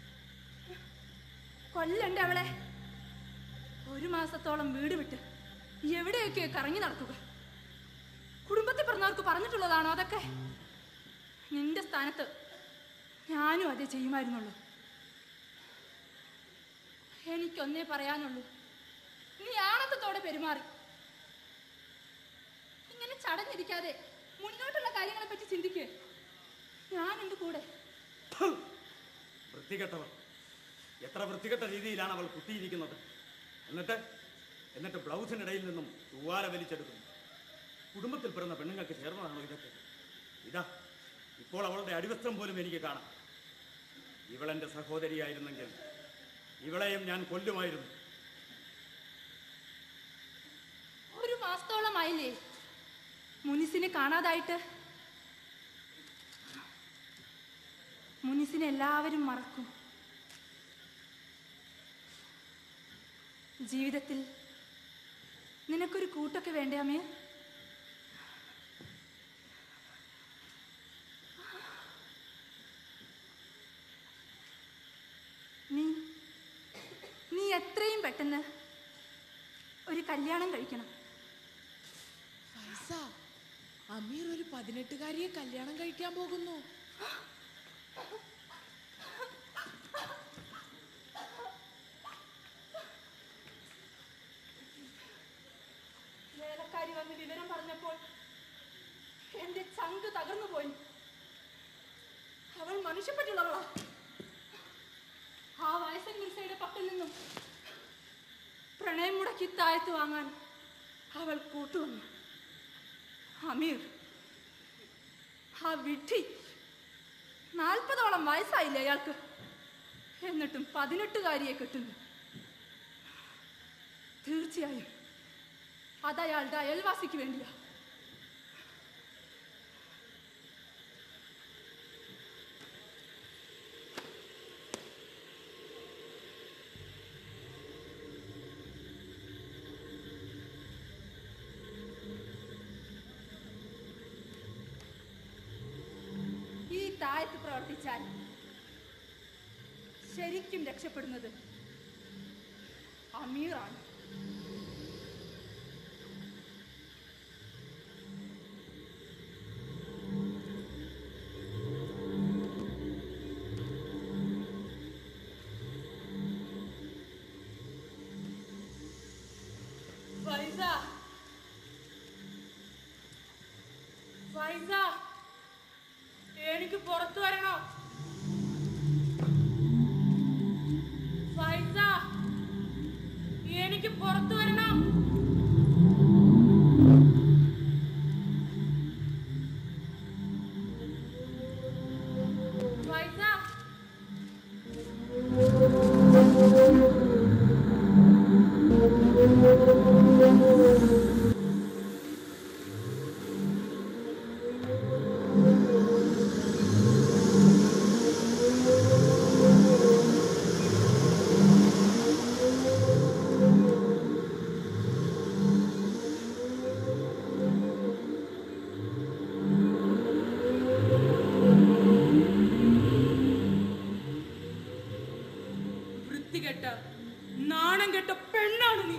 കൊല്ലണ്ട അവളെ ഒരു മാസത്തോളം വീട് വിട്ട് എവിടെയൊക്കെ കറങ്ങി നടക്കുക കുടുംബത്തിൽ പറഞ്ഞവർക്ക് പറഞ്ഞിട്ടുള്ളതാണോ അതൊക്കെ നിന്റെ സ്ഥാനത്ത് ഞാനും അതേ ചെയ്യുമായിരുന്നുള്ളൂ എനിക്കൊന്നേ പറയാനുള്ളൂ നീ ആണത്തത്തോടെ പെരുമാറി ഇങ്ങനെ ചടഞ്ഞിരിക്കാതെ മുന്നോട്ടുള്ള കാര്യങ്ങളെ പറ്റി ചിന്തിക്കുക ഞാനുണ്ട് കൂടെ വൃത്തികെട്ടവൾ എത്ര വൃത്തികെട്ട രീതിയിലാണ് അവൾ കുത്തിയിരിക്കുന്നത് എന്നിട്ട് എന്നിട്ട് ബ്ലൗസിനിടയിൽ നിന്നും തൂവാല വലിച്ചെടുക്കുന്നു കുടുംബത്തിൽ പിറന്ന പെണ്ണുങ്ങൾക്ക് ചേർന്നതാണോ ഇതൊക്കെ ഇതാ ഇപ്പോൾ അവളുടെ അടിവസ്ത്രം പോലും എനിക്ക് കാണാം ഇവളെന്റെ സഹോദരിയായിരുന്നെങ്കിൽ ഇവളെയും ഞാൻ കൊല്ലുമായിരുന്നു ഒരു മാസത്തോളമായില്ലേ മുനിസിനെ കാണാതായിട്ട് മുനിസിനെ എല്ലാവരും മറക്കും ജീവിതത്തിൽ നിനക്കൊരു കൂട്ടൊക്കെ വേണ്ടേ അമ്മേ നീ ഒരു കല്യാണം കഴിക്കണം ഫൈസ അമീർ ഒരു പതിനെട്ടുകാരിയെ കല്യാണം കഴിക്കാൻ പോകുന്നു വേലക്കാരി വന്ന് വിവരം പറഞ്ഞപ്പോൾ എന്റെ ചങ്ക് തകർന്നു പോയി അവൾ മനുഷ്യപ്പെട്ടുള്ളവളാ ആ വയസ്സൻ മിർസയുടെ പക്കൽ നിന്നും പ്രണയം മുടക്കി താഴത്ത് വാങ്ങാൻ അവൾ കൂട്ടുവന്നു അമീർ ആ വിഡ്ഢി നാൽപ്പതോളം വയസ്സായില്ലേ അയാൾക്ക് എന്നിട്ടും പതിനെട്ടുകാരിയെ കിട്ടുന്നു തീർച്ചയായും അതയാളുടെ അയൽവാസിക്ക് വേണ്ടിയാ ഈ താഴത്ത് പ്രവർത്തിച്ചാൽ ശരിക്കും രക്ഷപ്പെടുന്നത് അമീറാണ് ഫൈസ ഫൈസ എനിക്ക് പുറത്തു വരണം ഫൈസ എനിക്ക് പുറത്തു വരണം ഫൈസ വൃത്തികെട്ട നാണം കെട്ട പെണ്ണാണ് നീ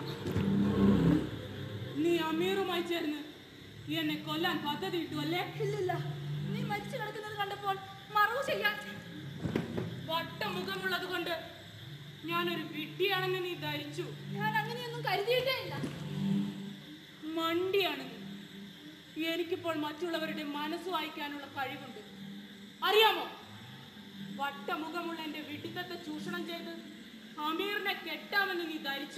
നീ അമീറുമായി ചേർന്ന് എന്നെ കൊല്ലാൻ പദ്ധതി ഇട്ടു അല്ലേ ഇല്ലില്ല നീ മരിച്ചു കിടക്കുന്നത് കണ്ടപ്പോൾ മറവ് ചെയ്യാൻ വട്ടമുഖമുള്ളത് കൊണ്ട് ഞാനൊരു വിഡ്ഢിയാണെന്ന് നീ ധരിച്ചു ഞാൻ അങ്ങനെയൊന്നും കരുതിയിട്ടേ ഇല്ല മണ്ടിയാണ് നീ എനിക്കിപ്പോൾ മറ്റുള്ളവരുടെ മനസ്സ് വായിക്കാനുള്ള കഴിവുണ്ട് അറിയാമോ വട്ടമുഖമുള്ള എന്റെ വിഡിത്തത്തെ ചൂഷണം ചെയ്ത് അമീറിനെ കെട്ടാമെന്ന് നീ ധരിച്ചു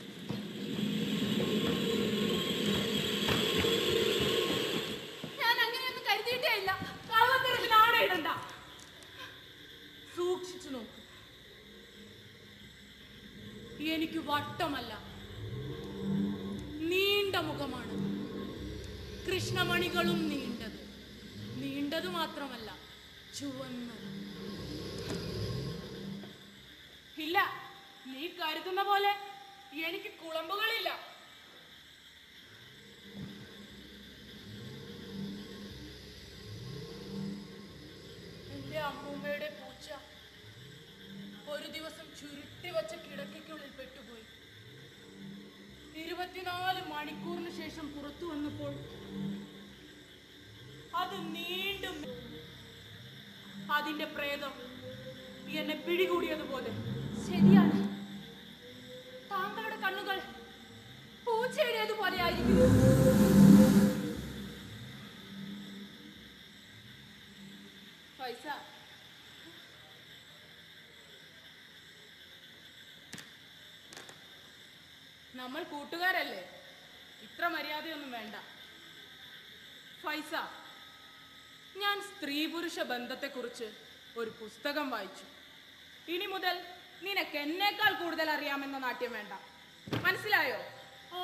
ഞാൻ അങ്ങനെയൊന്നും കരുതിയിട്ടേ ഇല്ല കള്ളത്തരത്തിൽ ആടയിടണ്ട സൂക്ഷിച്ചു നോക്കൂ എനിക്ക് വട്ടമല്ല നീണ്ട മുഖമാണ് കൃഷ്ണമണികളും നീണ്ടത് നീണ്ടത് മാത്രമല്ല ചുവന്നത് ഇല്ല നീ കരുതുന്ന പോലെ എനിക്ക് കുളമ്പുകളില്ല എന്റെ അമ്മൂമ്മയുടെ പൂച്ച ഒരു ദിവസം ചുരുട്ടി വച്ച കിടക്കയ്ക്കുള്ളിൽ പെട്ടുപോയി ഇരുപത്തിനാല് മണിക്കൂറിന് ശേഷം പുറത്തു വന്നപ്പോൾ അത് നീണ്ടും അതിന്റെ പ്രേതം എന്നെ പിടികൂടിയതുപോലെ ശരിയാണ് താങ്കളുടെ കണ്ണുകൾ പൂച്ചയുടേതുപോലെ ആയിരിക്കുന്നു പൈസ നമ്മൾ കൂട്ടുകാരല്ലേ ഇത്ര മര്യാദയൊന്നും വേണ്ട ഫൈസ ഞാൻ സ്ത്രീ പുരുഷ ബന്ധത്തെക്കുറിച്ച് ഒരു പുസ്തകം വായിച്ചു ഇനി മുതൽ നിനക്ക് എന്നേക്കാൾ കൂടുതൽ അറിയാമെന്ന നാട്യം വേണ്ട മനസ്സിലായോ ഓ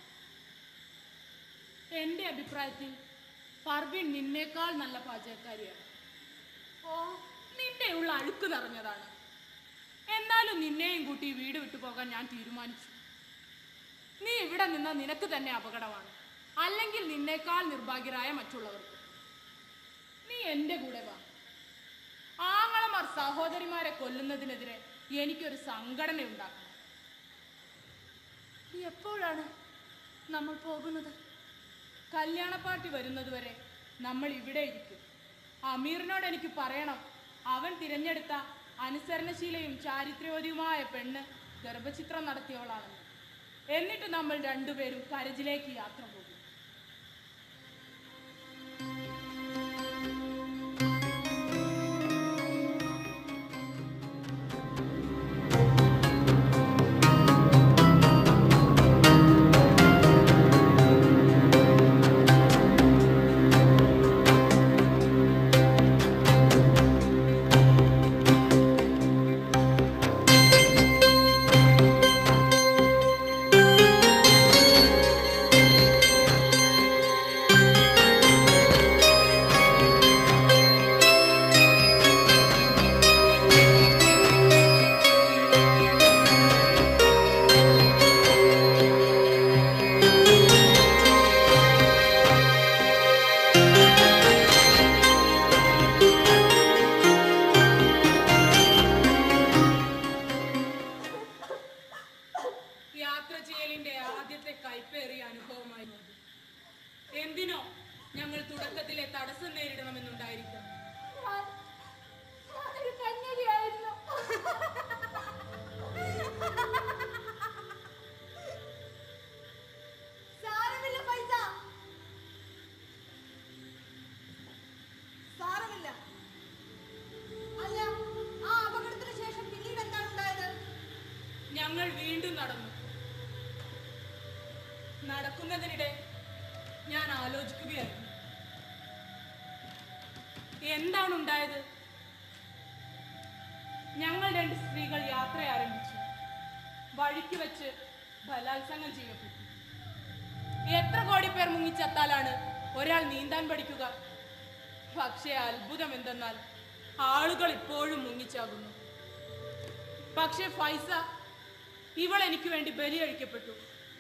എന്റെ അഭിപ്രായത്തിൽ പർവീൺ നിന്നേക്കാൾ നല്ല പാചകക്കാരിയാണ് ഓ നിന്റെ ഉള്ള അഴുക്ക് നിറഞ്ഞതാണ് എന്നാലും നിന്നെയും കൂട്ടി വീട് വിട്ടു പോകാൻ ഞാൻ തീരുമാനിച്ചു നീ ഇവിടെ നിന്ന നിനക്ക് തന്നെ അപകടമാണ് അല്ലെങ്കിൽ നിന്നേക്കാൾ നിർഭാഗ്യരായ മറ്റുള്ളവർക്ക് നീ എന്റെ കൂടെ വാ ആങ്ങളമാർ സഹോദരിമാരെ കൊല്ലുന്നതിനെതിരെ എനിക്കൊരു സംഘടന ഉണ്ടാക്കണം എപ്പോഴാണ് നമ്മൾ പോകുന്നത് കല്യാണ പാർട്ടി വരുന്നത് വരെ നമ്മൾ ഇവിടെ ഇരിക്കും അമീറിനോട് എനിക്ക് പറയണം അവൻ തിരഞ്ഞെടുത്ത അനുസരണശീലയും ചാരിത്ര്യവതിയുമായ പെണ്ണ് ഗർഭചിത്രം നടത്തിയവളാണെന്ന് എന്നിട്ട് നമ്മൾ രണ്ടുപേരും കരജിലേക്ക് യാത്ര പോകും യാത്ര ചെയ്യലിന്റെ ആദ്യത്തെ കൈപ്പേറിയ അനുഭവമായിരുന്നു അത്. എന്തിനോ ഞങ്ങൾ തുടക്കത്തിലെ തടസ്സം നേരിടണമെന്നുണ്ടായിരിക്കും സാരമില്ല പൈസ സാരമില്ല അല്ല ആ അപകടത്തിന് ശേഷം പിന്നീട് എന്താണ് ഉണ്ടായത് ഞങ്ങൾ വീണ്ടും നടന്നു നടക്കുന്നതിനിടെ ഞാൻ ആലോചിക്കുകയായിരുന്നു എന്താണ് ഉണ്ടായത് ഞങ്ങൾ രണ്ട് സ്ത്രീകൾ യാത്ര ആരംഭിച്ചു വഴിക്ക് വെച്ച് ബലാത്സംഗം ചെയ്യപ്പെട്ടു എത്ര കോടി പേർ മുങ്ങിച്ചത്താലാണ് ഒരാൾ നീന്താൻ പഠിക്കുക പക്ഷേ അത്ഭുതം എന്തെന്നാൽ ആളുകൾ ഇപ്പോഴും മുങ്ങിച്ചാകുന്നു പക്ഷേ ഫൈസ ഇവൾ എനിക്ക് വേണ്ടി ബലി കഴിക്കപ്പെട്ടു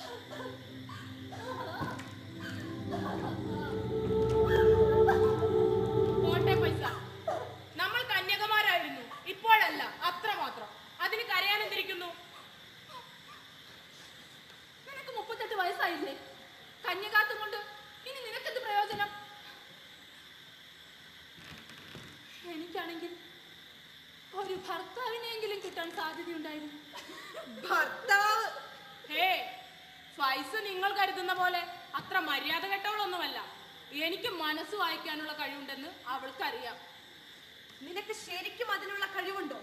പോട്ടെ പൈസ നമ്മൾ കന്യകമാരായിരുന്നു ഇപ്പോഴല്ല അത്രമാത്രം അതിന് കരയാനെന്തിരിക്കുന്നു നിനക്ക് മുപ്പത്തെട്ട് വയസ്സായില്ലേ കന്യകാത്തം കൊണ്ട് ഇനി നിനക്കെന്ത് പ്രയോജനം എനിക്കാണെങ്കിൽ ഒരു ഭർത്താവിനെയെങ്കിലും കിട്ടാൻ സാധ്യതയുണ്ടായിരുന്നു ഭർത്താവ് ഹേ ഫൈസ നിങ്ങൾ കരുതുന്ന പോലെ അത്ര മര്യാദ കെട്ടവളൊന്നുമല്ല എനിക്ക് മനസ്സ് വായിക്കാനുള്ള കഴിവുണ്ടെന്ന് അവൾക്കറിയാം നിനക്ക് ശരിക്കും അതിനുള്ള കഴിവുണ്ടോ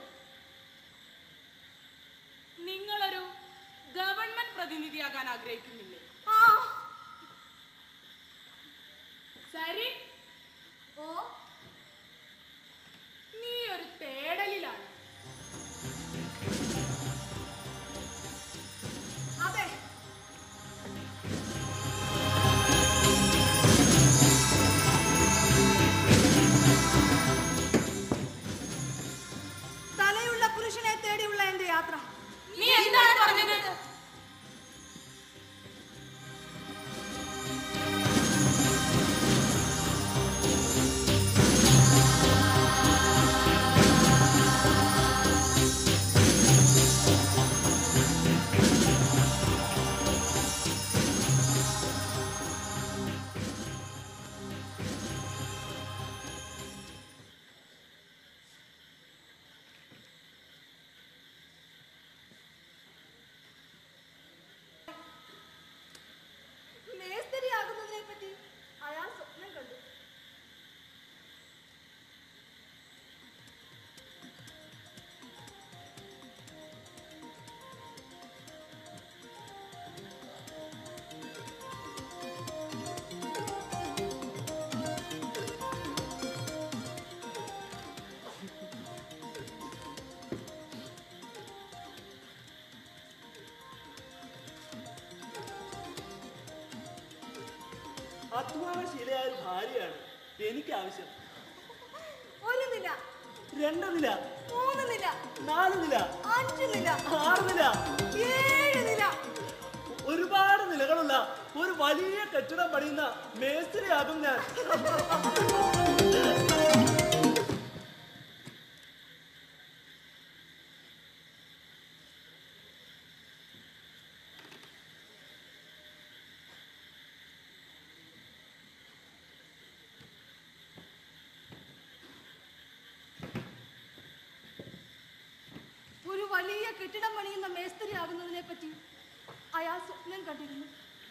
നിങ്ങളൊരു ഗവൺമെന്റ് പ്രതിനിധിയാകാൻ ആഗ്രഹിക്കുന്നില്ലേ ആ സരി ഓ നീ ഒരു തേടലിലാണ് അതെ തലയുള്ള പുരുഷനെ തേടിയുള്ള എന്റെ യാത്ര നീ എന്താണ് പറഞ്ഞത് മേസ്തിരിയാകുന്നതിനെ പറ്റി അയാൾ സ്വപ്നം കണ്ടു അധ്വാനശീലയായ ഒരു ഭാര്യയാണ് എനിക്ക് ആവശ്യം ഒരു നില രണ്ട് നില മൂന്ന് നില നാല് നില അഞ്ച് നില ആറ് നില ഏഴ് നില ഒരുപാട് നിലകളുള്ള ഒരു വലിയ കെട്ടിടം പണിയുന്ന മേസ്ത്രിയാകും ഞാൻ കെട്ടിടം പണിയുന്ന മേസ്ത്രി ആകുന്നതിനെ പറ്റി അയാൾ സ്വപ്നം കണ്ടിരുന്നു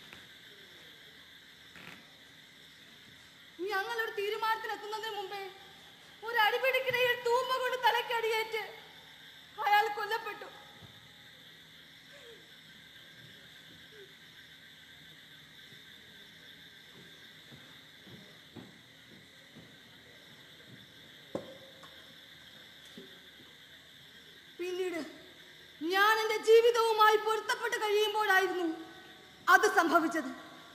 ഞങ്ങൾ ഒരു തീരുമാനത്തിലെത്തുന്നതിന് മുമ്പേ ഒരു അടിപിടിക്കിടയിൽ തൂമ്പ കൊണ്ട് തലക്കടിയേറ്റ് അയാൾ കൊല്ലപ്പെട്ടു പിന്നീട് ഞാൻ എൻ്റെ ജീവിതവുമായി പൊരുത്തപ്പെട്ട് കഴിയുമ്പോഴായിരുന്നു അത് സംഭവിച്ചത്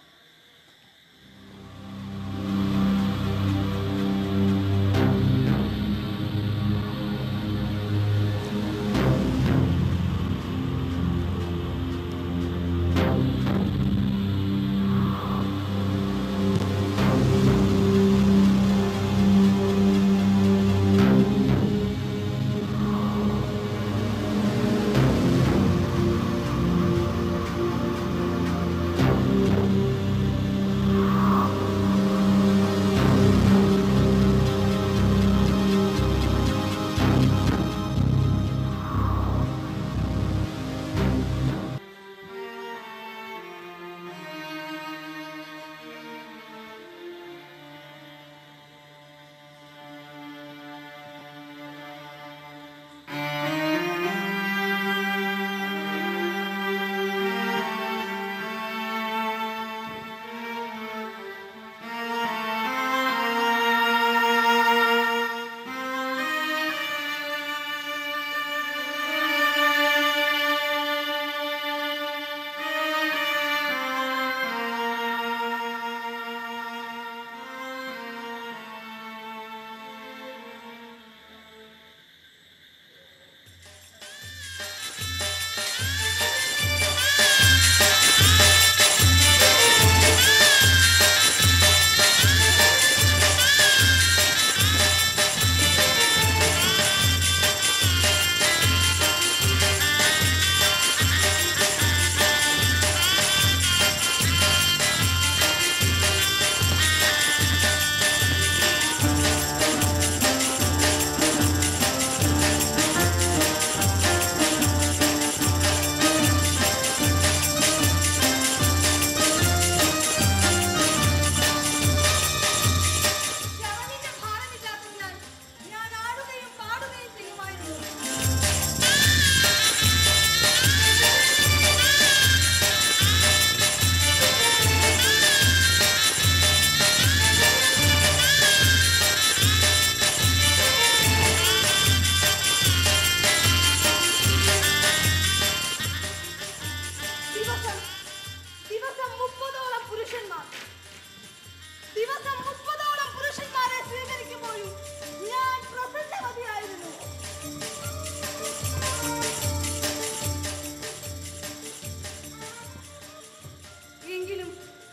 ശവനിന്റെ ഭാരമില്ലാത്തതിനാൽ ഞാൻ ആടുകയും പാടുകയും ചെയ്യുമായിരുന്നു ദിവസം ദിവസം മുപ്പതോളം പുരുഷന്മാർ ദിവസം മുപ്പതോളം പുരുഷന്മാരെ സ്വീകരിക്കുമ്പോഴും ഞാൻ പ്രസന്നവതിയായിരുന്നു എങ്കിലും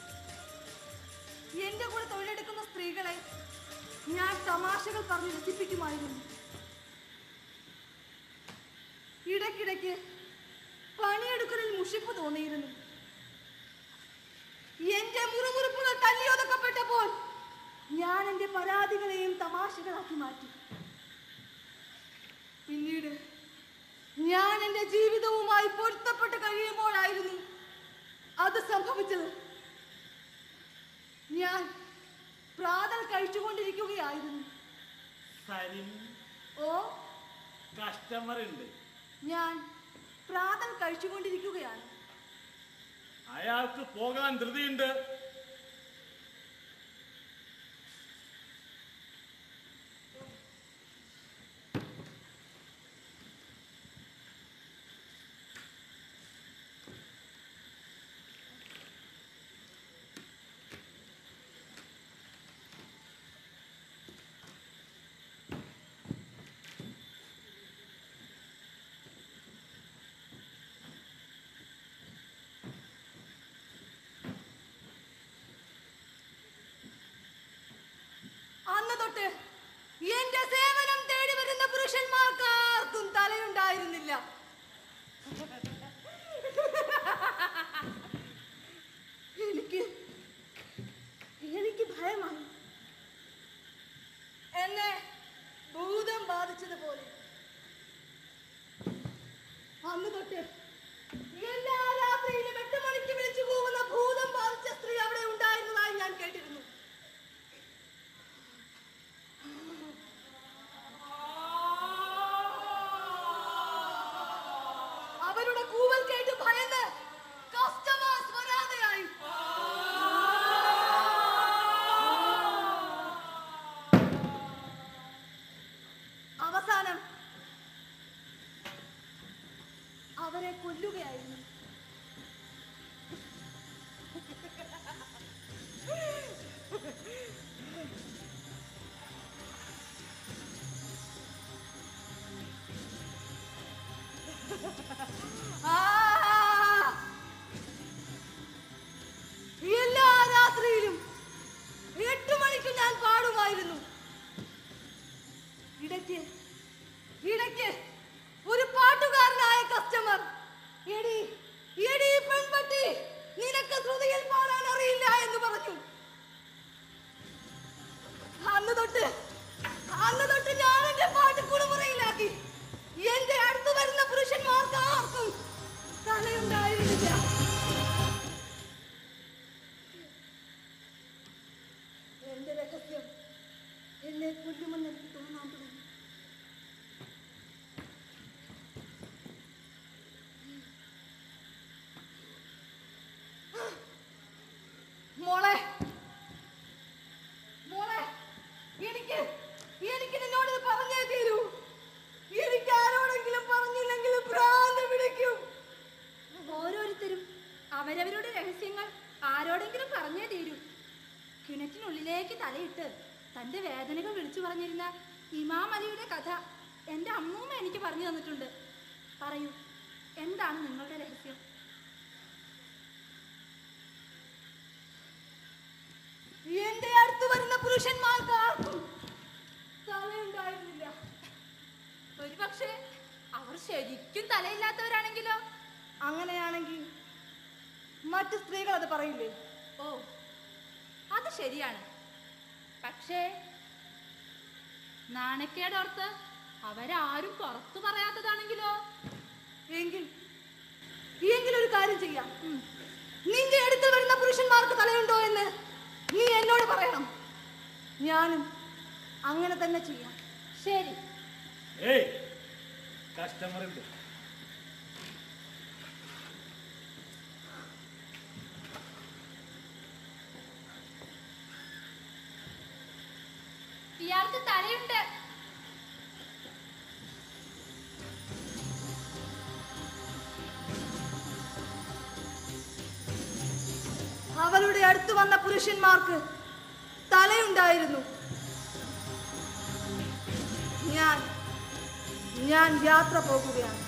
എന്റെ കൂടെ തൊഴിലെടുക്കുന്ന സ്ത്രീകളെ ഞാൻ തമാശകൾ പറഞ്ഞ് രസിപ്പിക്കുമായിരുന്നു ഇടയ്ക്കിടയ്ക്ക് പണിയെടുക്കലിൽ മുഷിപ്പ് തോന്നിയിരുന്നു എന്റെ മുറുമുറുപ്പുകൾ തല്ലിയൊതുക്കപ്പെട്ടപ്പോൾ ഞാൻ എന്റെ പരാതികളെയും തമാശകളാക്കി മാറ്റി പിന്നീട് ഞാൻ എന്റെ ജീവിതവുമായി പൊരുത്തപ്പെട്ട് കഴിയുമ്പോഴായിരുന്നു അത് സംഭവിച്ചത് ഞാൻ പ്രാതൽ കഴിച്ചുകൊണ്ടിരിക്കുകയായിരുന്നു സരിൻ ഓ കസ്റ്റമർ ഉണ്ട് ഞാൻ പ്രാതൽ കഴിച്ചുകൊണ്ടിരിക്കുകയാണ് അയാൾക്ക് പോകാൻ ധൃതിയുണ്ട് അന്ന് തൊട്ട് എന്റെ സേവനം തേടി വരുന്ന പുരുഷന്മാർക്ക് ആർക്കും തലയുണ്ടായിരുന്നില്ല എനിക്ക് എനിക്ക് ഭയമായി എന്നെ ഭൂതം ബാധിച്ചതുപോലെ കൊല്ലുകയായിരുന്നു ആ! എല്ലാ രാത്രിയിലും എട്ട് മണിക്ക് ഞാൻ പാടുമായിരുന്നു ഇടയ്ക്ക് ഇടയ്ക്ക് ഒരു പാട്ടുകാരനായ കസ്റ്റമർ എടി എടി പെൺപട്ടി നിനക്ക് ശ്രുതിയിൽ പാടാൻ അറിയില്ല എന്ന് പറഞ്ഞു അന്ന് തൊട്ട് അന്ന് തൊട്ട് ഞാൻ എന്റെ പാട്ട് കുളിമുറയിലാക്കി എന്റെ അടുത്ത് വരുന്ന പുരുഷന്മാർക്ക് ആർക്കും തലയുണ്ടായിരുന്നില്ല എന്റെ രഹസ്യം എന്നെ കൊല്ലുമെന്ന് എനിക്ക് തോന്നാൻ തുടങ്ങി മോളെ മോളെ എനിക്ക് എനിക്ക് നിന്നോട് ഇത് പറഞ്ഞേ തീരൂ എനിക്ക് ആരോടെങ്കിലും പറഞ്ഞില്ലെങ്കിൽ ഭ്രാന്ത് പിടിക്കും ഓരോരുത്തരും അവരവരുടെ രഹസ്യങ്ങൾ ആരോടെങ്കിലും പറഞ്ഞേ തീരൂ കിണറ്റിനുള്ളിലേക്ക് തലയിട്ട് തന്റെ വേദനകൾ വിളിച്ചു പറഞ്ഞിരുന്ന ഇമാം അലിയുടെ കഥ എൻ്റെ അമ്മൂമ്മ എനിക്ക് പറഞ്ഞു തന്നിട്ടുണ്ട് പറയൂ എന്താണ് നിങ്ങളുടെ രഹസ്യം എന്റെ അടുത്ത് വരുന്ന പുരുഷന്മാർക്ക് ആർക്കും തലയുണ്ടായിരുന്നില്ല ഒരുപക്ഷെ അവർ ശരിക്കും തലയില്ലാത്തവരാണെങ്കിലോ അങ്ങനെയാണെങ്കിൽ മറ്റു സ്ത്രീകൾ അത് പറയില്ലേ ഓ അത് ശരിയാണ് പക്ഷേ നാണക്കേടോർത്ത് അവരാരും പുറത്തു പറയാത്തതാണെങ്കിലോ എങ്കിൽ എങ്കിൽ ഒരു കാര്യം ചെയ്യാം നിന്റെ അടുത്ത് വരുന്ന പുരുഷന്മാർക്ക് തലയുണ്ടോ എന്ന് നീ എന്നോട് പറയണം ഞാനും അങ്ങനെ തന്നെ ചെയ്യാം ശരി ഏയ് കസ്റ്റമർ ഉണ്ട് ഇയാൾക്ക് തലയുണ്ട് അവരുടെ അടുത്ത് വന്ന പുരുഷന്മാർക്ക് തലയുണ്ടായിരുന്നു ഞാൻ ഞാൻ യാത്ര പോകുകയാണ്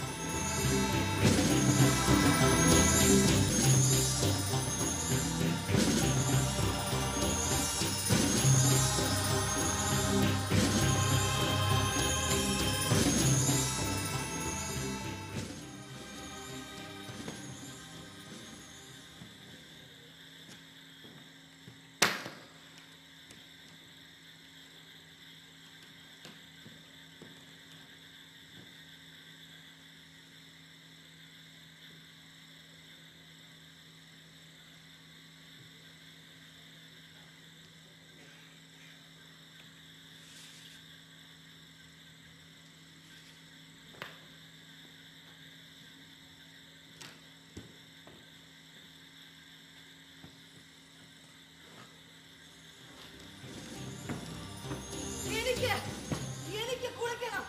എനിക്ക് എനിക്ക് കുളിക്കണം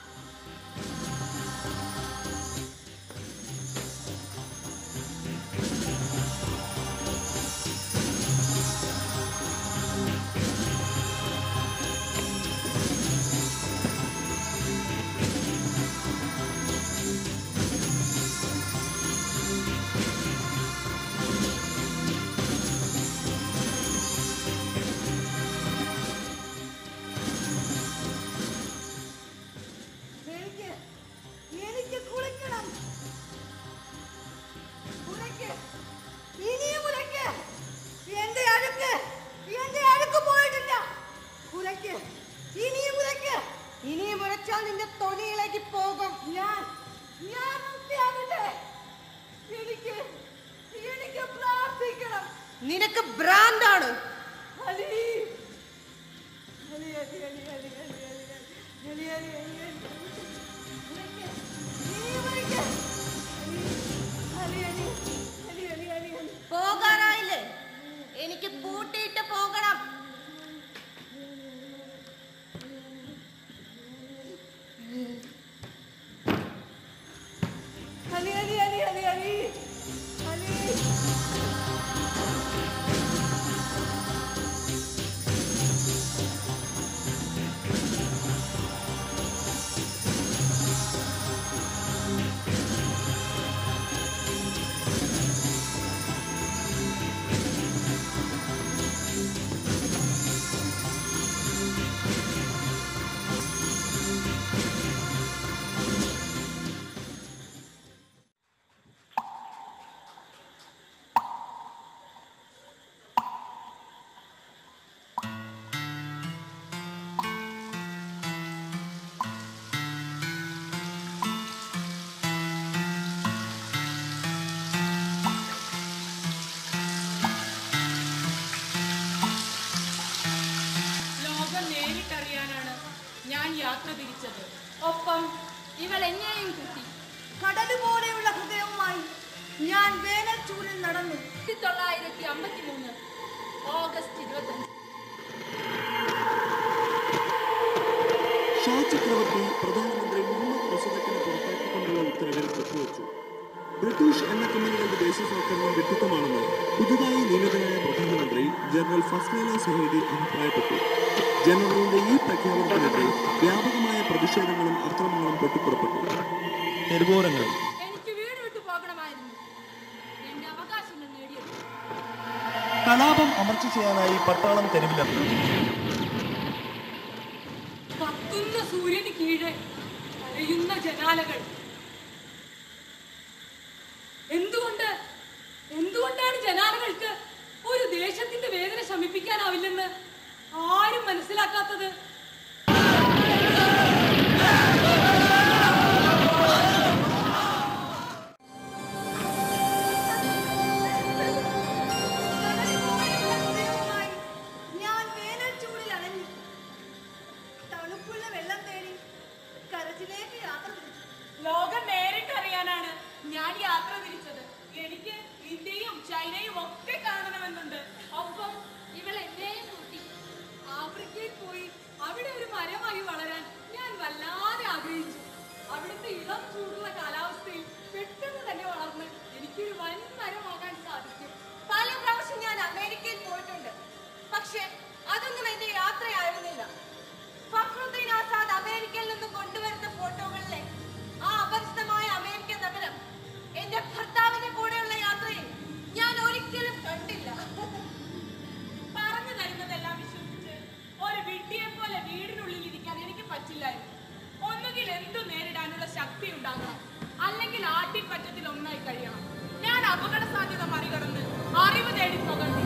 എനിക്ക് എനിക്ക് കുളിക്കണം കുളിക്ക് ഇനിയും കുലയ്ക്ക് എന്റെ അഴുക്ക് എന്റെ അഴുക്ക് പോയിട്ടില്ല കുലയ്ക്ക് ഇനിയും കുലയ്ക്ക് ഇനിയും ഉരച്ചാൽ നിന്റെ തൊലിയിലേക്ക് പോകും ഞാൻ ഞാൻ മുക്തിയാകട്ടെ എനിക്ക് എനിക്ക് പ്രാർത്ഥിക്കണം നിനക്ക് ഭ്രാന്താണ് അലി അലി അലി അലി അലി അലി അലി അലി അലി അലി അലി ഉരയ്ക്ക്. ഇനിയും ഉരയ്ക്ക്. അലി അലി അലി അലി അലി അലി പോകാനായില്ലേ എനിക്ക് പൂട്ടിയിട്ട് പോകണം അലി അലി അലി അലി അലി യാത്ര തിരിച്ചത് ഒപ്പം ഇവൾ എന്നെയും കൂട്ടി കടല് പോലെയുള്ള ഹൃദയവുമായി ഞാൻ വേനൽ ചൂടിൽ നടന്നു ആയിരത്തി തൊള്ളായിരത്തി അമ്പത്തി മൂന്ന് ഓഗസ്റ്റ് ഇരുപത്തഞ്ച് ഷാ ചക്രവർത്തി പ്രധാനമന്ത്രി മുഹമ്മദ് മുസദക്കിനെ പുറത്താക്കിക്കൊണ്ടുള്ള ഉത്തരവിൽ ഒപ്പുവെച്ചു ബ്രിട്ടീഷ് എണ്ണ കമ്പനികളുടെ ദേശസാൽക്കരണം വിഡിത്തമാണെന്ന് പുതുതായി നിയമിതനായ പ്രധാനമന്ത്രി ജനറൽ ഫസ്ലേല സുഹൈദി അഭിപ്രായപ്പെട്ടു ജനറലിന്റെ ഈ പ്രഖ്യാപനത്തിനെതിരെ വ്യാപകമായ പ്രതിഷേധങ്ങളും അക്രമങ്ങളും പൊട്ടിപ്പുറപ്പെട്ടു തെരുവോരങ്ങളിൽ എനിക്ക് വീട് വിട്ടു പോകണമായിരുന്നു എന്റെ അവകാശങ്ങൾ നേടിയെടുത്തു കലാപം അമർച്ച ചെയ്യാനായി പട്ടാളം തെരുവിലിറങ്ങി കത്തുന്ന സൂര്യന് കീഴെ കരയുന്ന ജനാലകൾ എന്തുകൊണ്ട് എന്തുകൊണ്ടാണ് ജനാലകൾക്ക് ഒരു ദേശത്തിന്റെ വേദന ശമിപ്പിക്കാനാവില്ലെന്ന് ആരും മനസ്സിലാക്കാത്തത് കടല് പോലെയുള്ള ഹൃദയവുമായി ഞാൻ വേനൽ ചൂടിൽ അലഞ്ഞു തണുപ്പുള്ള വെള്ളം തേടി കരച്ചിലേക്ക് യാത്ര തിരിച്ചു ലോകം നേരിട്ടറിയാനാണ് ഞാൻ യാത്ര തിരിച്ചത് എനിക്ക് ഇന്ത്യയും ചൈനയും ഒക്കെ കാണണമെന്നുണ്ട് ഒപ്പം ഇവൾ എന്നെയും കൂട്ടി ആഫ്രിക്കയിൽ പോയി അവിടെ ഒരു മരമായി വളരാൻ ഞാൻ വല്ലാതെ ആഗ്രഹിച്ചു അവിടുത്തെ ഇളം ചൂടുള്ള കാലാവസ്ഥയിൽ പെട്ടെന്ന് തന്നെ വളർന്ന് എനിക്കൊരു വൻ മരമാകാൻ സാധിക്കും പല പ്രാവശ്യം ഞാൻ അമേരിക്കയിൽ പോയിട്ടുണ്ട് പക്ഷെ അതൊന്നും എന്റെ യാത്രയായിരുന്നില്ല ഫഖ്റുദ്ദീൻ ആസാദ് അമേരിക്കയിൽ നിന്ന് കൊണ്ടുവരുന്ന ഫോട്ടോകളിലെ ആ അപരിചിതമായ അമേരിക്കൻ നഗരം എന്റെ ഭർത്താവിന്റെ കൂടെയുള്ള യാത്രയിൽ ഞാൻ ഒരിക്കലും കണ്ടില്ല പറഞ്ഞു തരുന്നതെല്ലാം വിശ്വസിച്ച് ഒരു വിഡ്ഢിയെ പോലെ വീടിനുള്ളിൽ ഇരിക്കാൻ എനിക്ക് പറ്റില്ലായിരുന്നു ഒന്നുകിൽ എന്തു നേരിടാനുള്ള ശക്തി ഉണ്ടാകണം അല്ലെങ്കിൽ ആട്ടിപ്പറ്റത്തിൽ ഒന്നായി കഴിയണം ഞാൻ അപകട സാധ്യത മറികടന്ന് അറിവ് തേടി പോകണം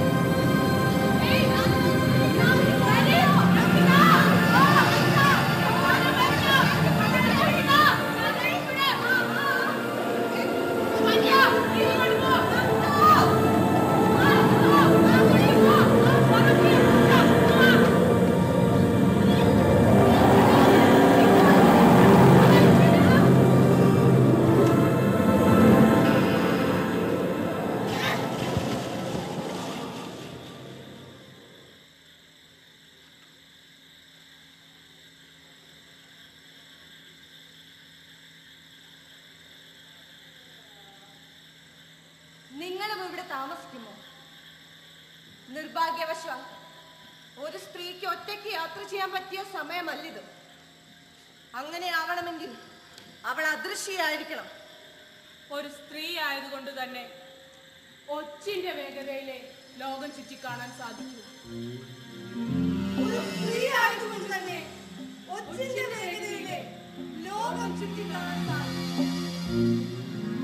നിങ്ങളും ഇവിടെ താമസിക്കുമോ നിർഭാഗ്യവശാൽ ഒരു സ്ത്രീക്ക് ഒറ്റയ്ക്ക് യാത്ര ചെയ്യാൻ പറ്റിയ സമയമല്ലിത് അങ്ങനെ ആവണമെങ്കിൽ അവൾ അദൃശ്യയായിരിക്കണം ഒരു സ്ത്രീ ആയതുകൊണ്ട് തന്നെ ഒച്ചിന്റെ വേഗതയിലെ ലോകം ചുറ്റിക്കാണാൻ സാധിക്കൂ ഒരു സ്ത്രീ ആയതുകൊണ്ട് തന്നെ ഒച്ചിന്റെ വേഗതയിലെ ലോകം ചുറ്റിക്കാണാൻ സാധിക്കും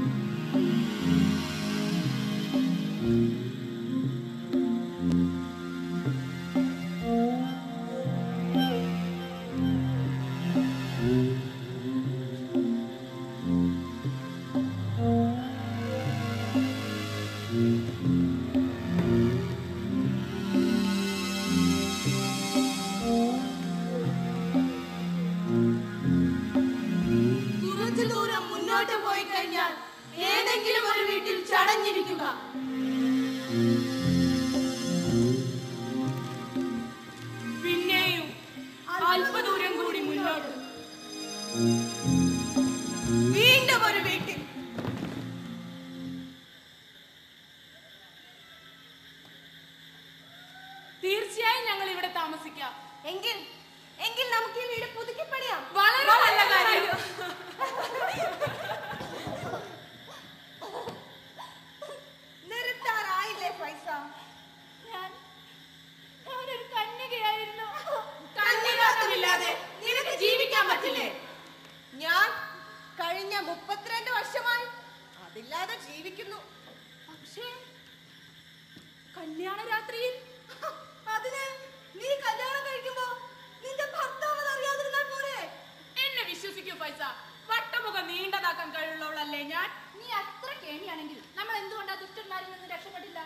കുറച്ചു ദൂരം മുന്നോട്ട് പോയി കഴിഞ്ഞാൽ ഏതെങ്കിലും ഒരു വീട്ടിൽ ചടഞ്ഞിരിക്കുക പിന്നെയും അല്പദൂരം കൂടി മുന്നോട്ട് വീണ്ടും ഒരു വീട്ടിൽ തീർച്ചയായും ഞങ്ങൾ ഇവിടെ താമസിക്കാം എങ്കിൽ എങ്കിൽ നമുക്ക് ഈ വീട് പുതുക്കി പണിയാം വളരെ നല്ല കാര്യം നിർത്താറായില്ലേ പൈസ ഞാൻ ഞാനൊരു കന്യകയായിരുന്നു കന്യകാത്വമില്ലാതെ നിനക്ക് ജീവിക്കാൻ പറ്റില്ലേ ഞാൻ കഴിഞ്ഞ മുപ്പത്തിരണ്ട് വർഷമായി അതില്ലാതെ ജീവിക്കുന്നു പക്ഷേ കല്യാണ രാത്രിയിൽ അതിന് നീ കല്യാണം കഴിക്കുമ്പോ നിന്റെ ഭർത്താവ് അത് അറിയാതിരുന്നാൽ പോരെ എന്നെ വിശ്വസിക്കൂ പൈസ വട്ടമുഖം നീണ്ടതാക്കാൻ കഴിവുള്ളവളല്ലേ ഞാൻ നീ അത്ര കേണിയാണെങ്കിൽ നമ്മൾ എന്തുകൊണ്ടാ ദുഷ്ടന്മാരിൽ നിന്ന് രക്ഷപ്പെട്ടില്ല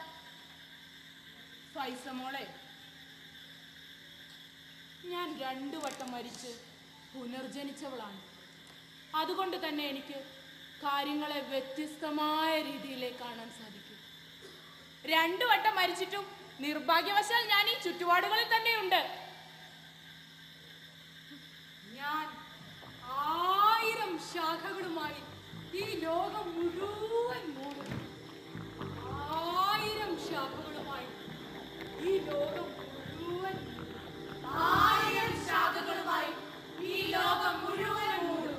പൈസ മോളെ ഞാൻ രണ്ടു വട്ടം മരിച്ച് പുനർജനിച്ചവളാണ് അതുകൊണ്ട് തന്നെ എനിക്ക് കാര്യങ്ങളെ വ്യത്യസ്തമായ രീതിയിലേക്ക് കാണാൻ സാധിക്കും രണ്ടു വട്ടം മരിച്ചിട്ടും നിർഭാഗ്യവശാൽ ഞാൻ ഈ ചുറ്റുപാടുകളിൽ തന്നെയുണ്ട് ഞാൻ ആയിരം ശാഖകളുമായി ഈ ലോകം മുഴുവൻ മൂടും ആയിരം ശാഖകളുമായി ഈ ലോകം മുഴുവൻ ആയിരം ശാഖകളുമായി ഈ ലോകം മുഴുവൻ മൂടും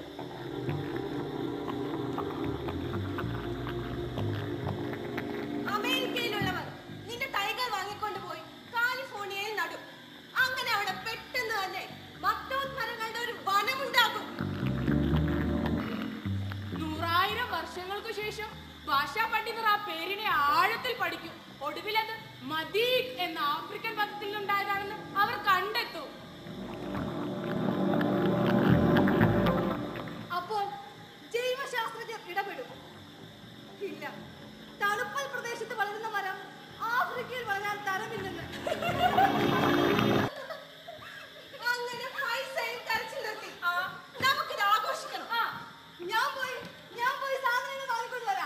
അമേരിക്കയിലുള്ളവർ നിന്റെ തൈകൾ വാങ്ങിക്കൊണ്ടുപോയി കാലിഫോർണിയയിൽ നടും അങ്ങനെ അവിടെ പെട്ടെന്ന് തന്നെ മറ്റോത്മരങ്ങളുടെ ഒരു വനമുണ്ടാകും നൂറായിരം വർഷങ്ങൾക്കു ശേഷം ഭാഷാ പണ്ഡിതർ ആ പേരിനെ ആഴത്തിൽ പഠിക്കും ഒടുവിൽ അത് മദീദ് എന്ന ആഫ്രിക്കൻ പദത്തിൽ നിന്നുണ്ടായതാണെന്ന് അവർ കണ്ടെത്തും അപ്പോൾ ജൈവശാസ്ത്രജ്ഞർ ഇടപെടും ഇല്ല തണുപ്പൽ പ്രദേശത്ത് വളരുന്ന മരം ആഫ്രിക്കയിൽ വളരാൻ തരമില്ലെന്ന് അങ്ങനെ പൈസയും കരച്ചിൽ നിർത്തി നമുക്കിത് ആഘോഷിക്കണം ആ ഞാൻ പോയി ഞാൻ പോയി സാധനങ്ങൾ വാങ്ങിക്കൊണ്ട് വരാം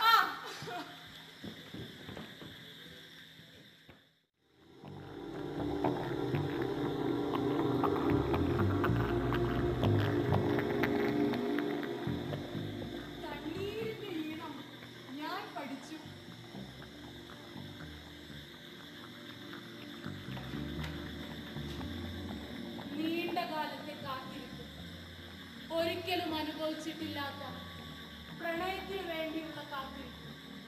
തണ്ണീരിന്റെ ഈണം ഞാൻ പഠിച്ചു നീണ്ട കാലത്തെ കാത്തിരിപ്പ് ഒരിക്കലും അനുഭവിച്ചിട്ടില്ലാത്ത പ്രണയത്തിന് വേണ്ടിയുള്ള കാത്തിരിപ്പ്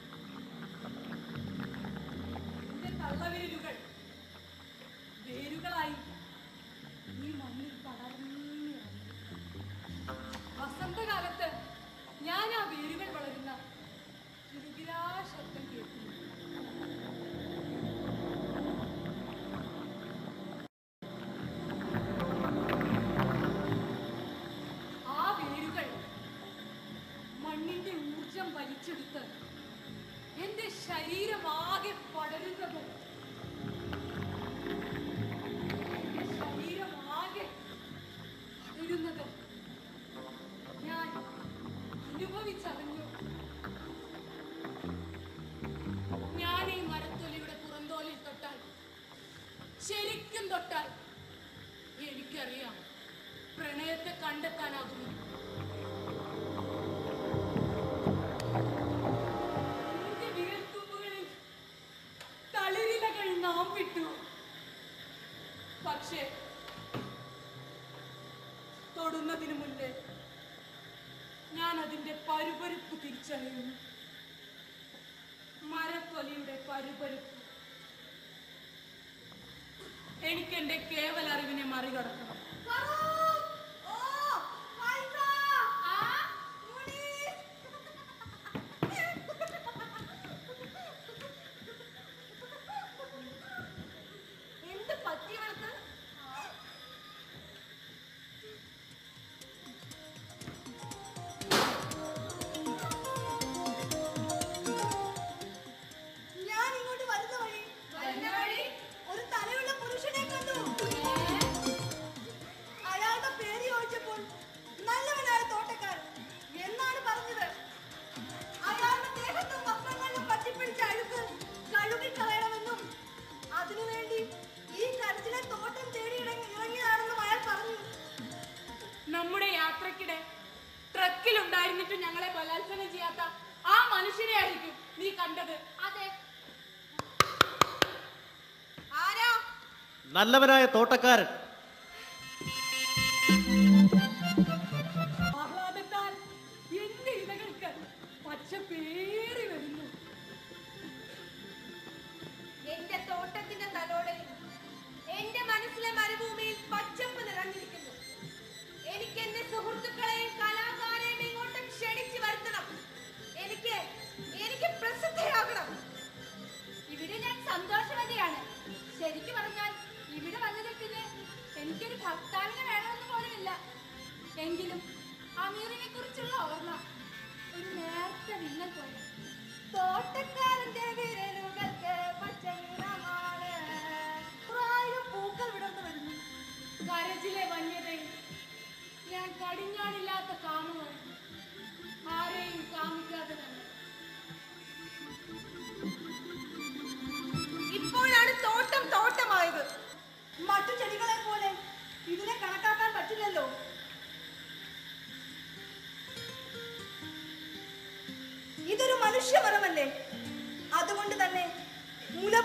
എന്റെ തള്ളവിരലുകൾ വേരുകളായി ഈ മണ്ണിൽ പടർന്നിറങ്ങി വസന്തകാലത്ത് ഞാൻ ആ വേരുകൾ വളരുന്ന കിലുകിലാ ശബ്ദം കേൾക്കുന്നു ആ വേരുകൾ മണ്ണിന്റെ ഊർജം വലിച്ചെടുത്ത് എന്റെ ശരീരമാകെ പടരുന്നതും എന്റെ ശരീരമാകെ പടരുന്നതും ഞാൻ അനുഭവിച്ചറിഞ്ഞു ഞാൻ ഈ മരത്തൊലിയുടെ പുറന്തോലിൽ തൊട്ടാൽ ശരിക്കും തൊട്ടാൽ എനിക്കറിയാം പ്രണയത്തെ കണ്ടെത്താനാകുന്നു എന്റെ വിരൽത്തുമ്പുകളിൽ തളിരിലകൾ നാം വിട്ടു പക്ഷേ തൊടുന്നതിന് മുൻപേ ഞാൻ അതിന്റെ പരുപരുപ്പ് തിരിച്ചറിയുന്നു മരത്തൊലിയുടെ പരുപരുപ്പ് എനിക്ക് എന്റെ കേവല അറിവിനെ മറികടക്കണം ഓ പൈസ ആ മുടി എന്ത് പറ്റിയവൾക്ക് ഞാൻ ഇങ്ങോട്ട് വരുന്ന വഴി വരുന്ന വഴി ഒരു തലയുള്ള പുരുഷനെ കണ്ടു അയാളുടെ പേര് ചോദിച്ചപ്പോൾ നല്ലവനായ തോട്ടക്കാരൻ എന്നാണ് പറഞ്ഞത് അയാളുടെ ദേഹത്തും വസ്ത്രങ്ങളിലും പറ്റിപ്പിടിച്ച അഴുക്ക് കഴുകിക്കളയണമെന്നും അതിനുവേണ്ടി ഈ കരച്ചിലെ തോട്ടം തേടി ഇറങ്ങി ഇറങ്ങിയതാണെന്നും അയാൾ പറഞ്ഞു നമ്മുടെ യാത്രക്കിടെ ട്രക്കിലുണ്ടായിരുന്നിട്ട് ഞങ്ങളെ ബലാത്സംഗം ചെയ്യാത്ത ആ മനുഷ്യനെ ആയിരിക്കും നീ കണ്ടത് അതെ ആരാ നല്ലവനായ തോട്ടക്കാരൻ ആഹ്ലാദത്താൽ എന്റെ ഇലകൾക്ക് പച്ച പേറി വരുന്നു എന്റെ തോട്ടത്തിന്റെ തലോടലിൽ എന്റെ മനസ്സിലെ മരുഭൂമിയിൽ പച്ചപ്പ് നിറഞ്ഞിരിക്കുന്നു എനിക്ക് എന്റെ സുഹൃത്തുക്കളെയും കലാകാരെയും ഇങ്ങോട്ട് ക്ഷണിച്ചു വരുത്തണം എനിക്ക് എനിക്ക് പ്രസിദ്ധയാകണം ഇവിടെ ഞാൻ സന്തോഷവതിയാണ് ശരിക്കു പറഞ്ഞാൽ ഇവിടെ വന്നതിൽ പിന്നെ എനിക്കൊരു ഭർത്താവിനെ വേണമെന്ന് പോലുമില്ല എങ്കിലും അമീറിനെ കുറിച്ചുള്ള ഓർമ്മ ഒരു നേർത്ത വില്ലൻ പോലെ തോട്ടക്കാരന്റെ വിരലുകൾക്ക് പച്ച നിറമാണ് പ്രായം പൂക്കൾ വിടർന്നു വരുന്നു കരജിലെ വന്യതയിൽ ഞാൻ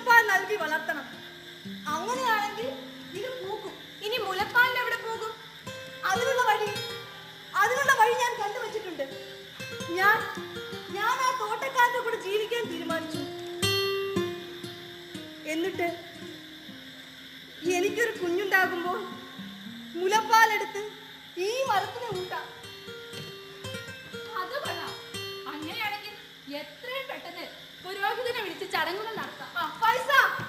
മുലപ്പാൽ നൽകി വളർത്തണം അങ്ങനെയാണെങ്കിൽ ഇത് പൂക്കും ഇനി മുലപ്പാലിന് എവിടെ പോകും അതിനുള്ള വഴി അതിനുള്ള വഴി ഞാൻ കണ്ടുവച്ചിട്ടുണ്ട് ഞാൻ ഞാൻ ആ തോട്ടക്കാരന്റെ കൂടെ ജീവിക്കാൻ തീരുമാനിച്ചു എന്നിട്ട് എനിക്കൊരു കുഞ്ഞുണ്ടാകുമ്പോൾ മുലപ്പാലെടുത്ത് ഈ മരത്തിന് ഊട്ടാം അത് കൊള്ളാം അങ്ങനെയാണെങ്കിൽ എത്രയും പെട്ടെന്ന് പുരോഹിതനെ വിളിച്ച് ചടങ്ങുകൾ നടത്താം ആ, പൈസ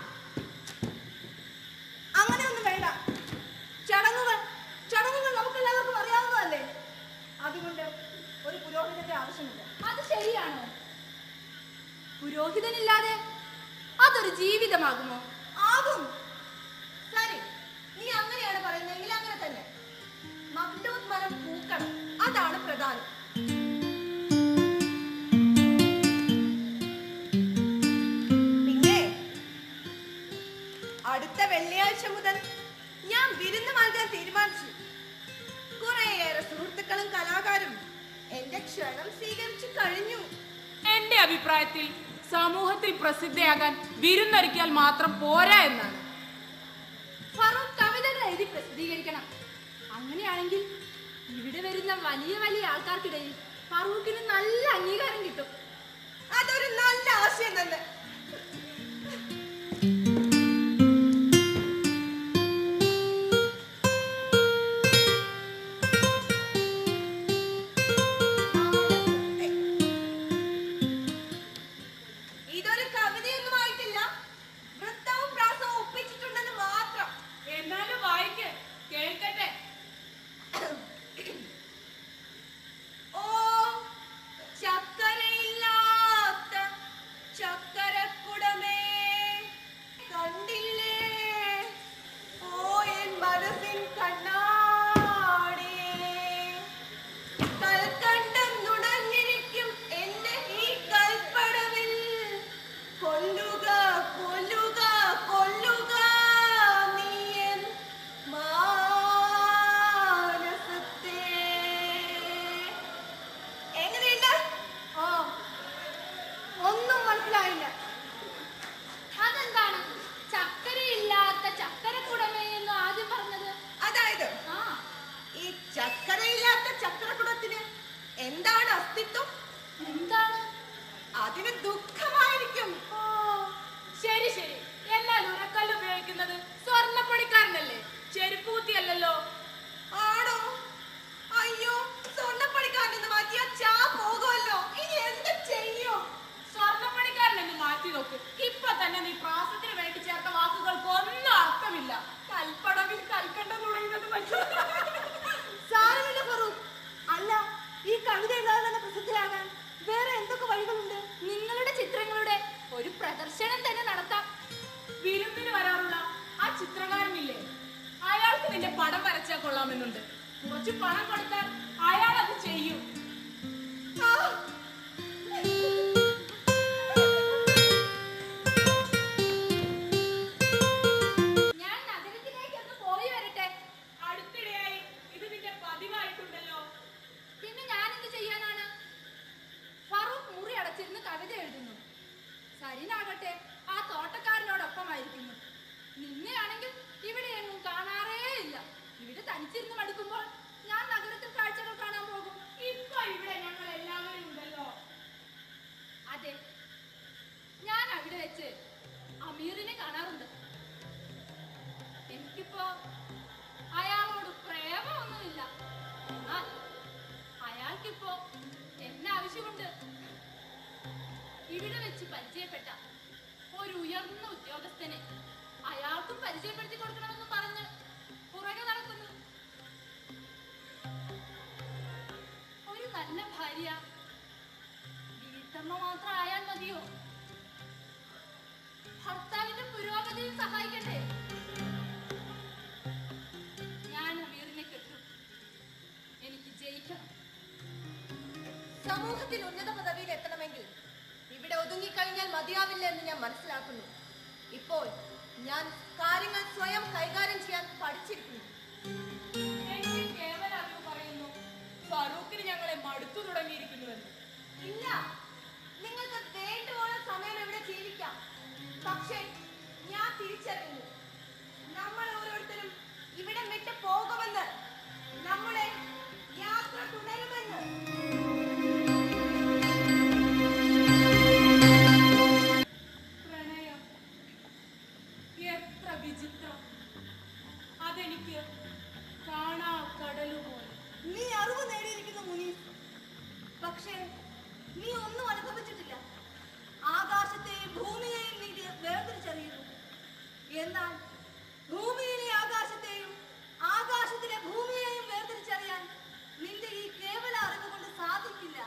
അങ്ങനെയൊന്നും വേണ്ട ചടങ്ങുകൾ ചടങ്ങുകൾ നമുക്ക് എല്ലാവർക്കും അറിയാവുന്നതല്ലേ അതുകൊണ്ട് ഒരു പുരോഹിതന്റെ ആവശ്യമില്ല അത് ശരിയാണോ പുരോഹിതനില്ലാതെ അതൊരു ജീവിതമാകുമോ ആകും സരി നീ അങ്ങനെയാണ് പറയുന്നതെങ്കിൽ അങ്ങനെ തന്നെ മഗ്നൂത് മരം പൂക്കണം അതാണ് പ്രധാനം പിന്നെ അടുത്ത വെള്ളിയാഴ്ച മുതൽ ഞാൻ വിരുന്ന് നൽകാൻ തീരുമാനിച്ചു കുറേയേറെ സുഹൃത്തുക്കളും കലാകാരും എന്റെ ക്ഷണം സ്വീകരിച്ചു കഴിഞ്ഞു എന്റെ അഭിപ്രായത്തിൽ സമൂഹത്തിൽ പ്രസിദ്ധയാകാൻ വിരുന്നൊരുക്കിയാൽ മാത്രം പോരാ എന്നാണ് ഫറൂഖ് കവിതകൾ എഴുതി പ്രസിദ്ധീകരിക്കണം അങ്ങനെയാണെങ്കിൽ ഇവിടെ വരുന്ന വലിയ വലിയ ആൾക്കാർക്കിടയിൽ ഫറൂഖിന് നല്ല അംഗീകാരം കിട്ടും അതൊരു നല്ല ആശയം തന്നെ ഇതൊരു കവിതയൊന്നും ആയിട്ടില്ല വൃത്തവും പ്രാസവും ഒപ്പിച്ചിട്ടുണ്ടെന്ന് മാത്രം എന്നാലും വായിക്ക് കേൾക്കട്ടെ ഓ ചക്കരയില്ലാത്ത ചക്കരക്കുടമേ കണ്ടില്ലേ ഓ എൻ മനസ്സിൻ കണ്ണാടി കൽക്കണ്ടം നുണഞ്ഞിരിക്കും എന്റെ ഈ കൽപ്പടവിൽ കൊല്ലുക കൊല്ലുക കൊല്ലുക നീ എൻ മാനസത്തെ എങ്ങനെയുണ്ട് ഓ ഒന്നും മനസ്സിലായില്ല അതെന്താണ് ചക്കരയില്ലാത്ത ചക്കരക്കുടമേ എന്ന് ആദ്യം പറഞ്ഞത് അതായത് ആ ഈ ചക്കരയില്ലാത്ത ചക്രകുടത്തിന് എന്താണ് അസ്തിത്വം എന്താണ് അതിന് ദുഃഖമായിരിക്കും ഓ ശരി ശരി എന്നാൽ ഉരക്കല്ല് ഉപയോഗിക്കുന്നത് സ്വർണ്ണപ്പണിക്കാരനല്ലേ ചെരുപ്പ് കുത്തിയല്ലല്ലോ ആണോ അയ്യോ സ്വർണ്ണപ്പണിക്കാരനെന്ന് മാറ്റിയാ ചാ പോകുമല്ലോ ഇനി എന്ത് ചെയ്യും സ്വർണ്ണപ്പണിക്കാരനെന്ന് മാറ്റി നോക്ക് ഇപ്പൊ തന്നെ നീ പ്രാസത്തിന് വേണ്ടി ചേർത്ത വാക്കുകൾക്ക് ഒന്നും അർത്ഥമില്ല കൽപ്പടവിൽ കൽക്കണ്ടം തുടങ്ങുന്നത് സാരമില്ല ഫറൂഖ് അല്ല ഈ കവിത എഴുതാതെ തന്നെ പ്രസിദ്ധയാകാൻ വേറെ എന്തൊക്കെ വഴികളുണ്ട് നിങ്ങളുടെ ചിത്രങ്ങളുടെ ഒരു പ്രദർശനം തന്നെ നടത്താം വിരുന്നിന് വരാറുള്ള ആ ചിത്രകാരനില്ലേ അയാൾക്ക് നിന്റെ പടം വരച്ചാൽ കൊള്ളാമെന്നുണ്ട് കുറച്ച് പണം കൊടുത്താൽ അയാൾ അത് ചെയ്യും ആ, ഞാൻ നഗരത്തിലേക്ക് ഒന്ന് പോയി വരട്ടെ അടുത്തിടെയായി ഇത് നിന്റെ പതിവായിട്ടുണ്ടല്ലോ പിന്നെ ഞാൻ എന്ത് ചെയ്യാനാണ് ഫറൂഖ് മുറി അടച്ചിരുന്ന് കവിത എഴുതുന്നു സരിനാകട്ടെ ആ തോട്ടക്കാരനോടൊപ്പമായിരിക്കുന്നു നിന്നെയാണെങ്കിൽ ഇവിടെ എങ്ങും കാണാറേ ഇല്ല ഇവിടെ തനിച്ചിരുന്ന് മടുക്കുമ്പോൾ ഞാൻ നഗരത്തിൽ കാഴ്ചകൾ കാണാൻ പോകും ഇപ്പൊ ഇവിടെ ഞങ്ങൾ എല്ലാവരും ഉണ്ടല്ലോ അതെ ഞാൻ അവിടെ വെച്ച് അമീറിനെ കാണാറുണ്ട് എനിക്കിപ്പോ അയാളോട് പ്രേമമൊന്നുമില്ല എന്നാൽ അയാൾക്കിപ്പോ എന്നെ ആവശ്യമുണ്ട് ഇവിടെ വെച്ച് പരിചയപ്പെട്ട ഒരു ഉയർന്ന ഉദ്യോഗസ്ഥനെ അയാൾക്കും പരിചയപ്പെടുത്തി കൊടുക്കണമെന്ന് പറഞ്ഞ് പുറകെ നടക്കുന്നു ഒരു നല്ല ഭാര്യ വീട്ടമ്മ മാത്രം ആയാൽ മതിയോ ഭർത്താവിന്റെ പുരോഗതിയിൽ സഹായിക്കട്ടെ ഞാൻ അമീറിനെ കെട്ടും എനിക്ക് ജയിക്കണം സമൂഹത്തിൽ ഉന്നത പദവിയിൽ എത്തണമെങ്കിൽ ഇവിടെ ഒതുങ്ങിക്കഴിഞ്ഞാൽ മതിയാവില്ല എന്ന് ഞാൻ മനസ്സിലാക്കുന്നു ഇപ്പോൾ ഞാൻ കാര്യങ്ങൾ സ്വയം കൈകാര്യം ചെയ്യാൻ പഠിച്ചിരിക്കുന്നു എനിക്ക് കേവല അറിവ് പറയുന്നു ഫറൂഖിന് ഞങ്ങളെ മടുത്തു തുടങ്ങിയിരിക്കുന്നുവെന്ന് ഇല്ല നിങ്ങൾക്ക് വേണ്ടുവോളം സമയം ഇവിടെ ജീവിക്കാം പക്ഷേ തിരിച്ചറിയുന്നു നമ്മൾ ഓരോരുത്തരും ഇവിടം വിട്ട് പോകുമെന്ന് നമ്മുടെ യാത്ര തുടരുമെന്ന് പ്രണയം എത്ര വിചിത്രം അതെനിക്ക് കാണാ കടലുപോലെ നീ അറിവ് നേടിയിരിക്കുന്നു മുനീർ പക്ഷേ നീ ഒന്നും അനുഭവിച്ചിട്ടില്ല ആകാശത്തെയും ഭൂമിയെയും നീ വേർതിരിച്ചറിയുന്നു എന്നാൽ ഭൂമിയിലെ ആകാശത്തെയും ആകാശത്തിലെ ഭൂമിയെയും വേർതിരിച്ചറിയാൻ നിന്റെ ഈ കേവല അറിവ് കൊണ്ട് സാധിക്കില്ല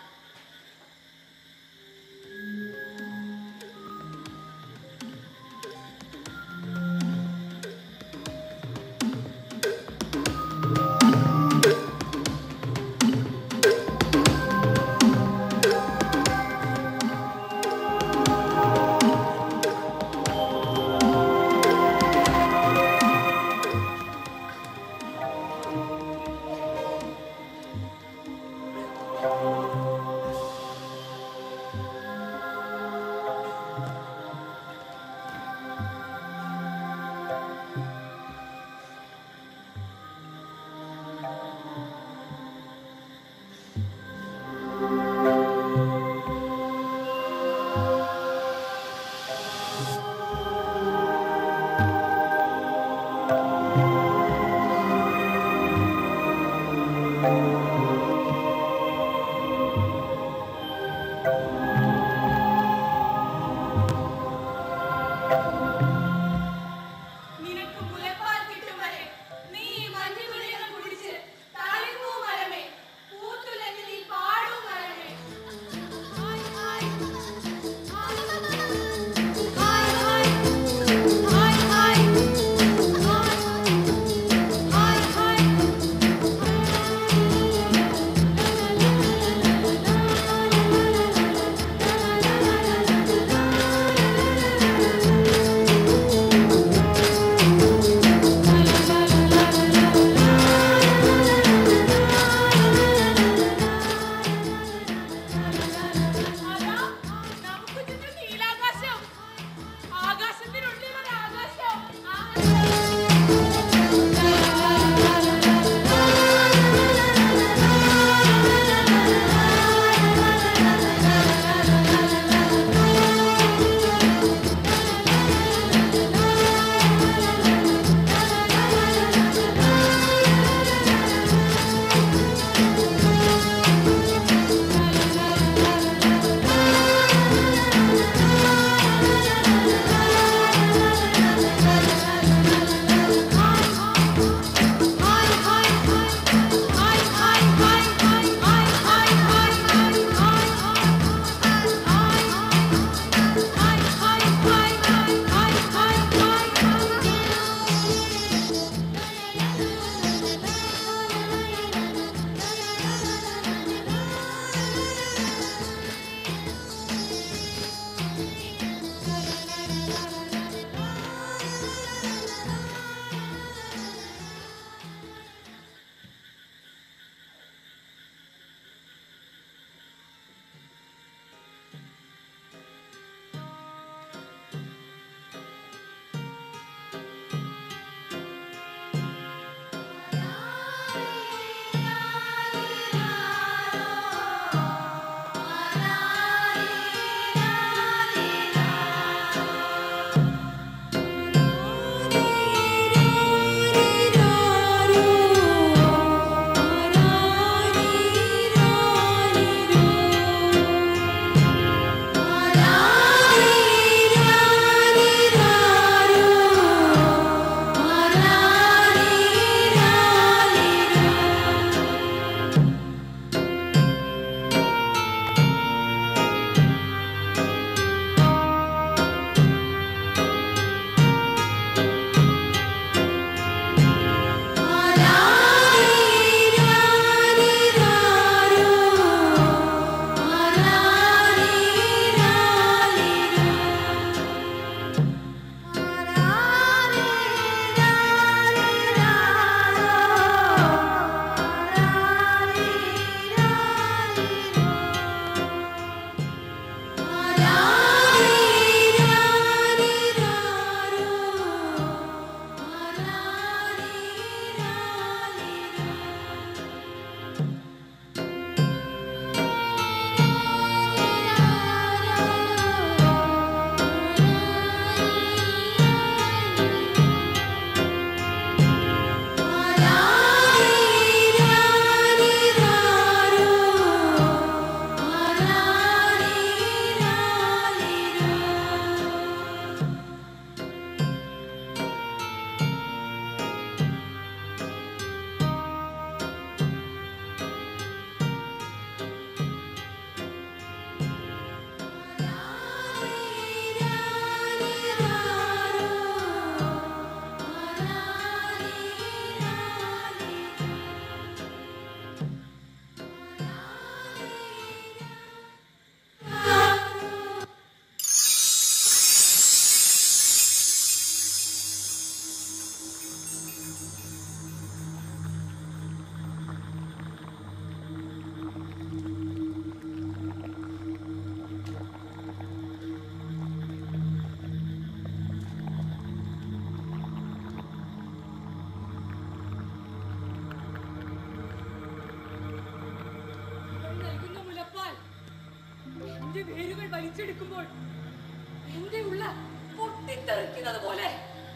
വലിച്ചെടുക്കുമ്പോൾ എന്റെ ഉള്ള പൊട്ടിത്തെറിക്കുന്നത് പോലെ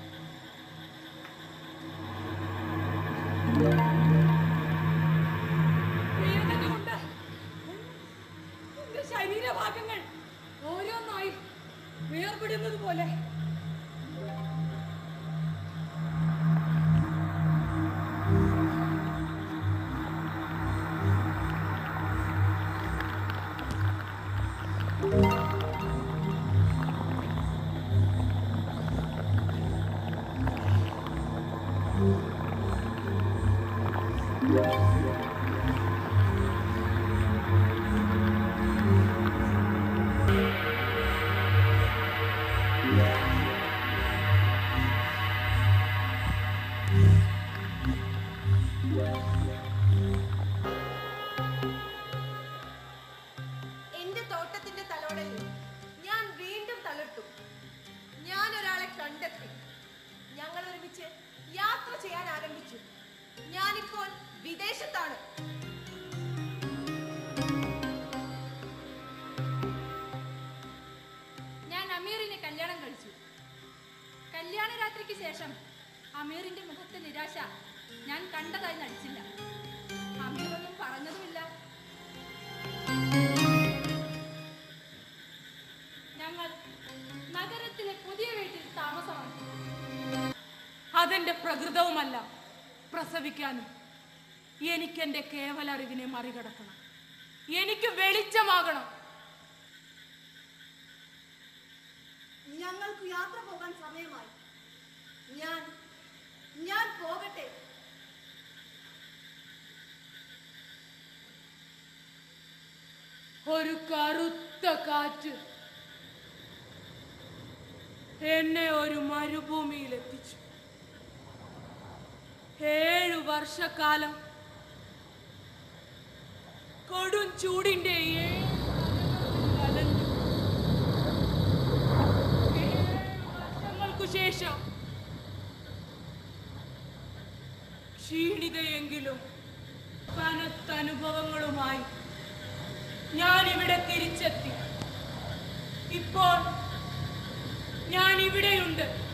വേദന കൊണ്ട് എന്റെ ശരീരഭാഗങ്ങൾ ഓരോന്നായി വേർപെടുന്നത് പോലെ എന്റെ തോട്ടത്തിന്റെ തലോടലിൽ ഞാൻ വീണ്ടും തളിർത്തു ഞാൻ ഒരാളെ കണ്ടെത്തി ഞങ്ങൾ ഒരുമിച്ച് യാത്ര ചെയ്യാൻ ആരംഭിച്ചു ഞാനിപ്പോൾ വിദേശത്താണ് ഞാൻ അമീറിനെ കല്യാണം കഴിച്ചു കല്യാണ രാത്രിക്ക് ശേഷം അമീറിന്റെ മുഖത്തെ നിരാശ ഞാൻ കണ്ടതായി നടിച്ചില്ല അമീറൊന്നും പറഞ്ഞതുമില്ല ഞങ്ങൾ നഗരത്തിലെ പുതിയ വീട്ടിൽ താമസമാണ് അതെന്റെ പ്രകൃതവുമല്ല പ്രസവിക്കാനും എനിക്കെന്റെ കേവല അറിവിനെ മറികടക്കണം എനിക്ക് വെളിച്ചമാകണം ഞങ്ങൾക്ക് യാത്ര പോകാൻ സമയമായി ഞാൻ ഞാൻ പോകട്ടെ ഒരു കറുത്ത കാറ്റ് എന്നെ ഒരു മരുഭൂമിയിൽ എത്തിച്ചു ഏഴു വർഷക്കാലം കൊടും ചൂടിന്റെ ഏഴ് കാലങ്ങളിൽ അലഞ്ഞു. ഏഴ് വർഷങ്ങൾക്കു ശേഷം ക്ഷീണിതയെങ്കിലും കനത്ത അനുഭവങ്ങളുമായി ഞാൻ ഇവിടെ തിരിച്ചെത്തി ഇപ്പോൾ ഞാൻ ഇവിടെയുണ്ട്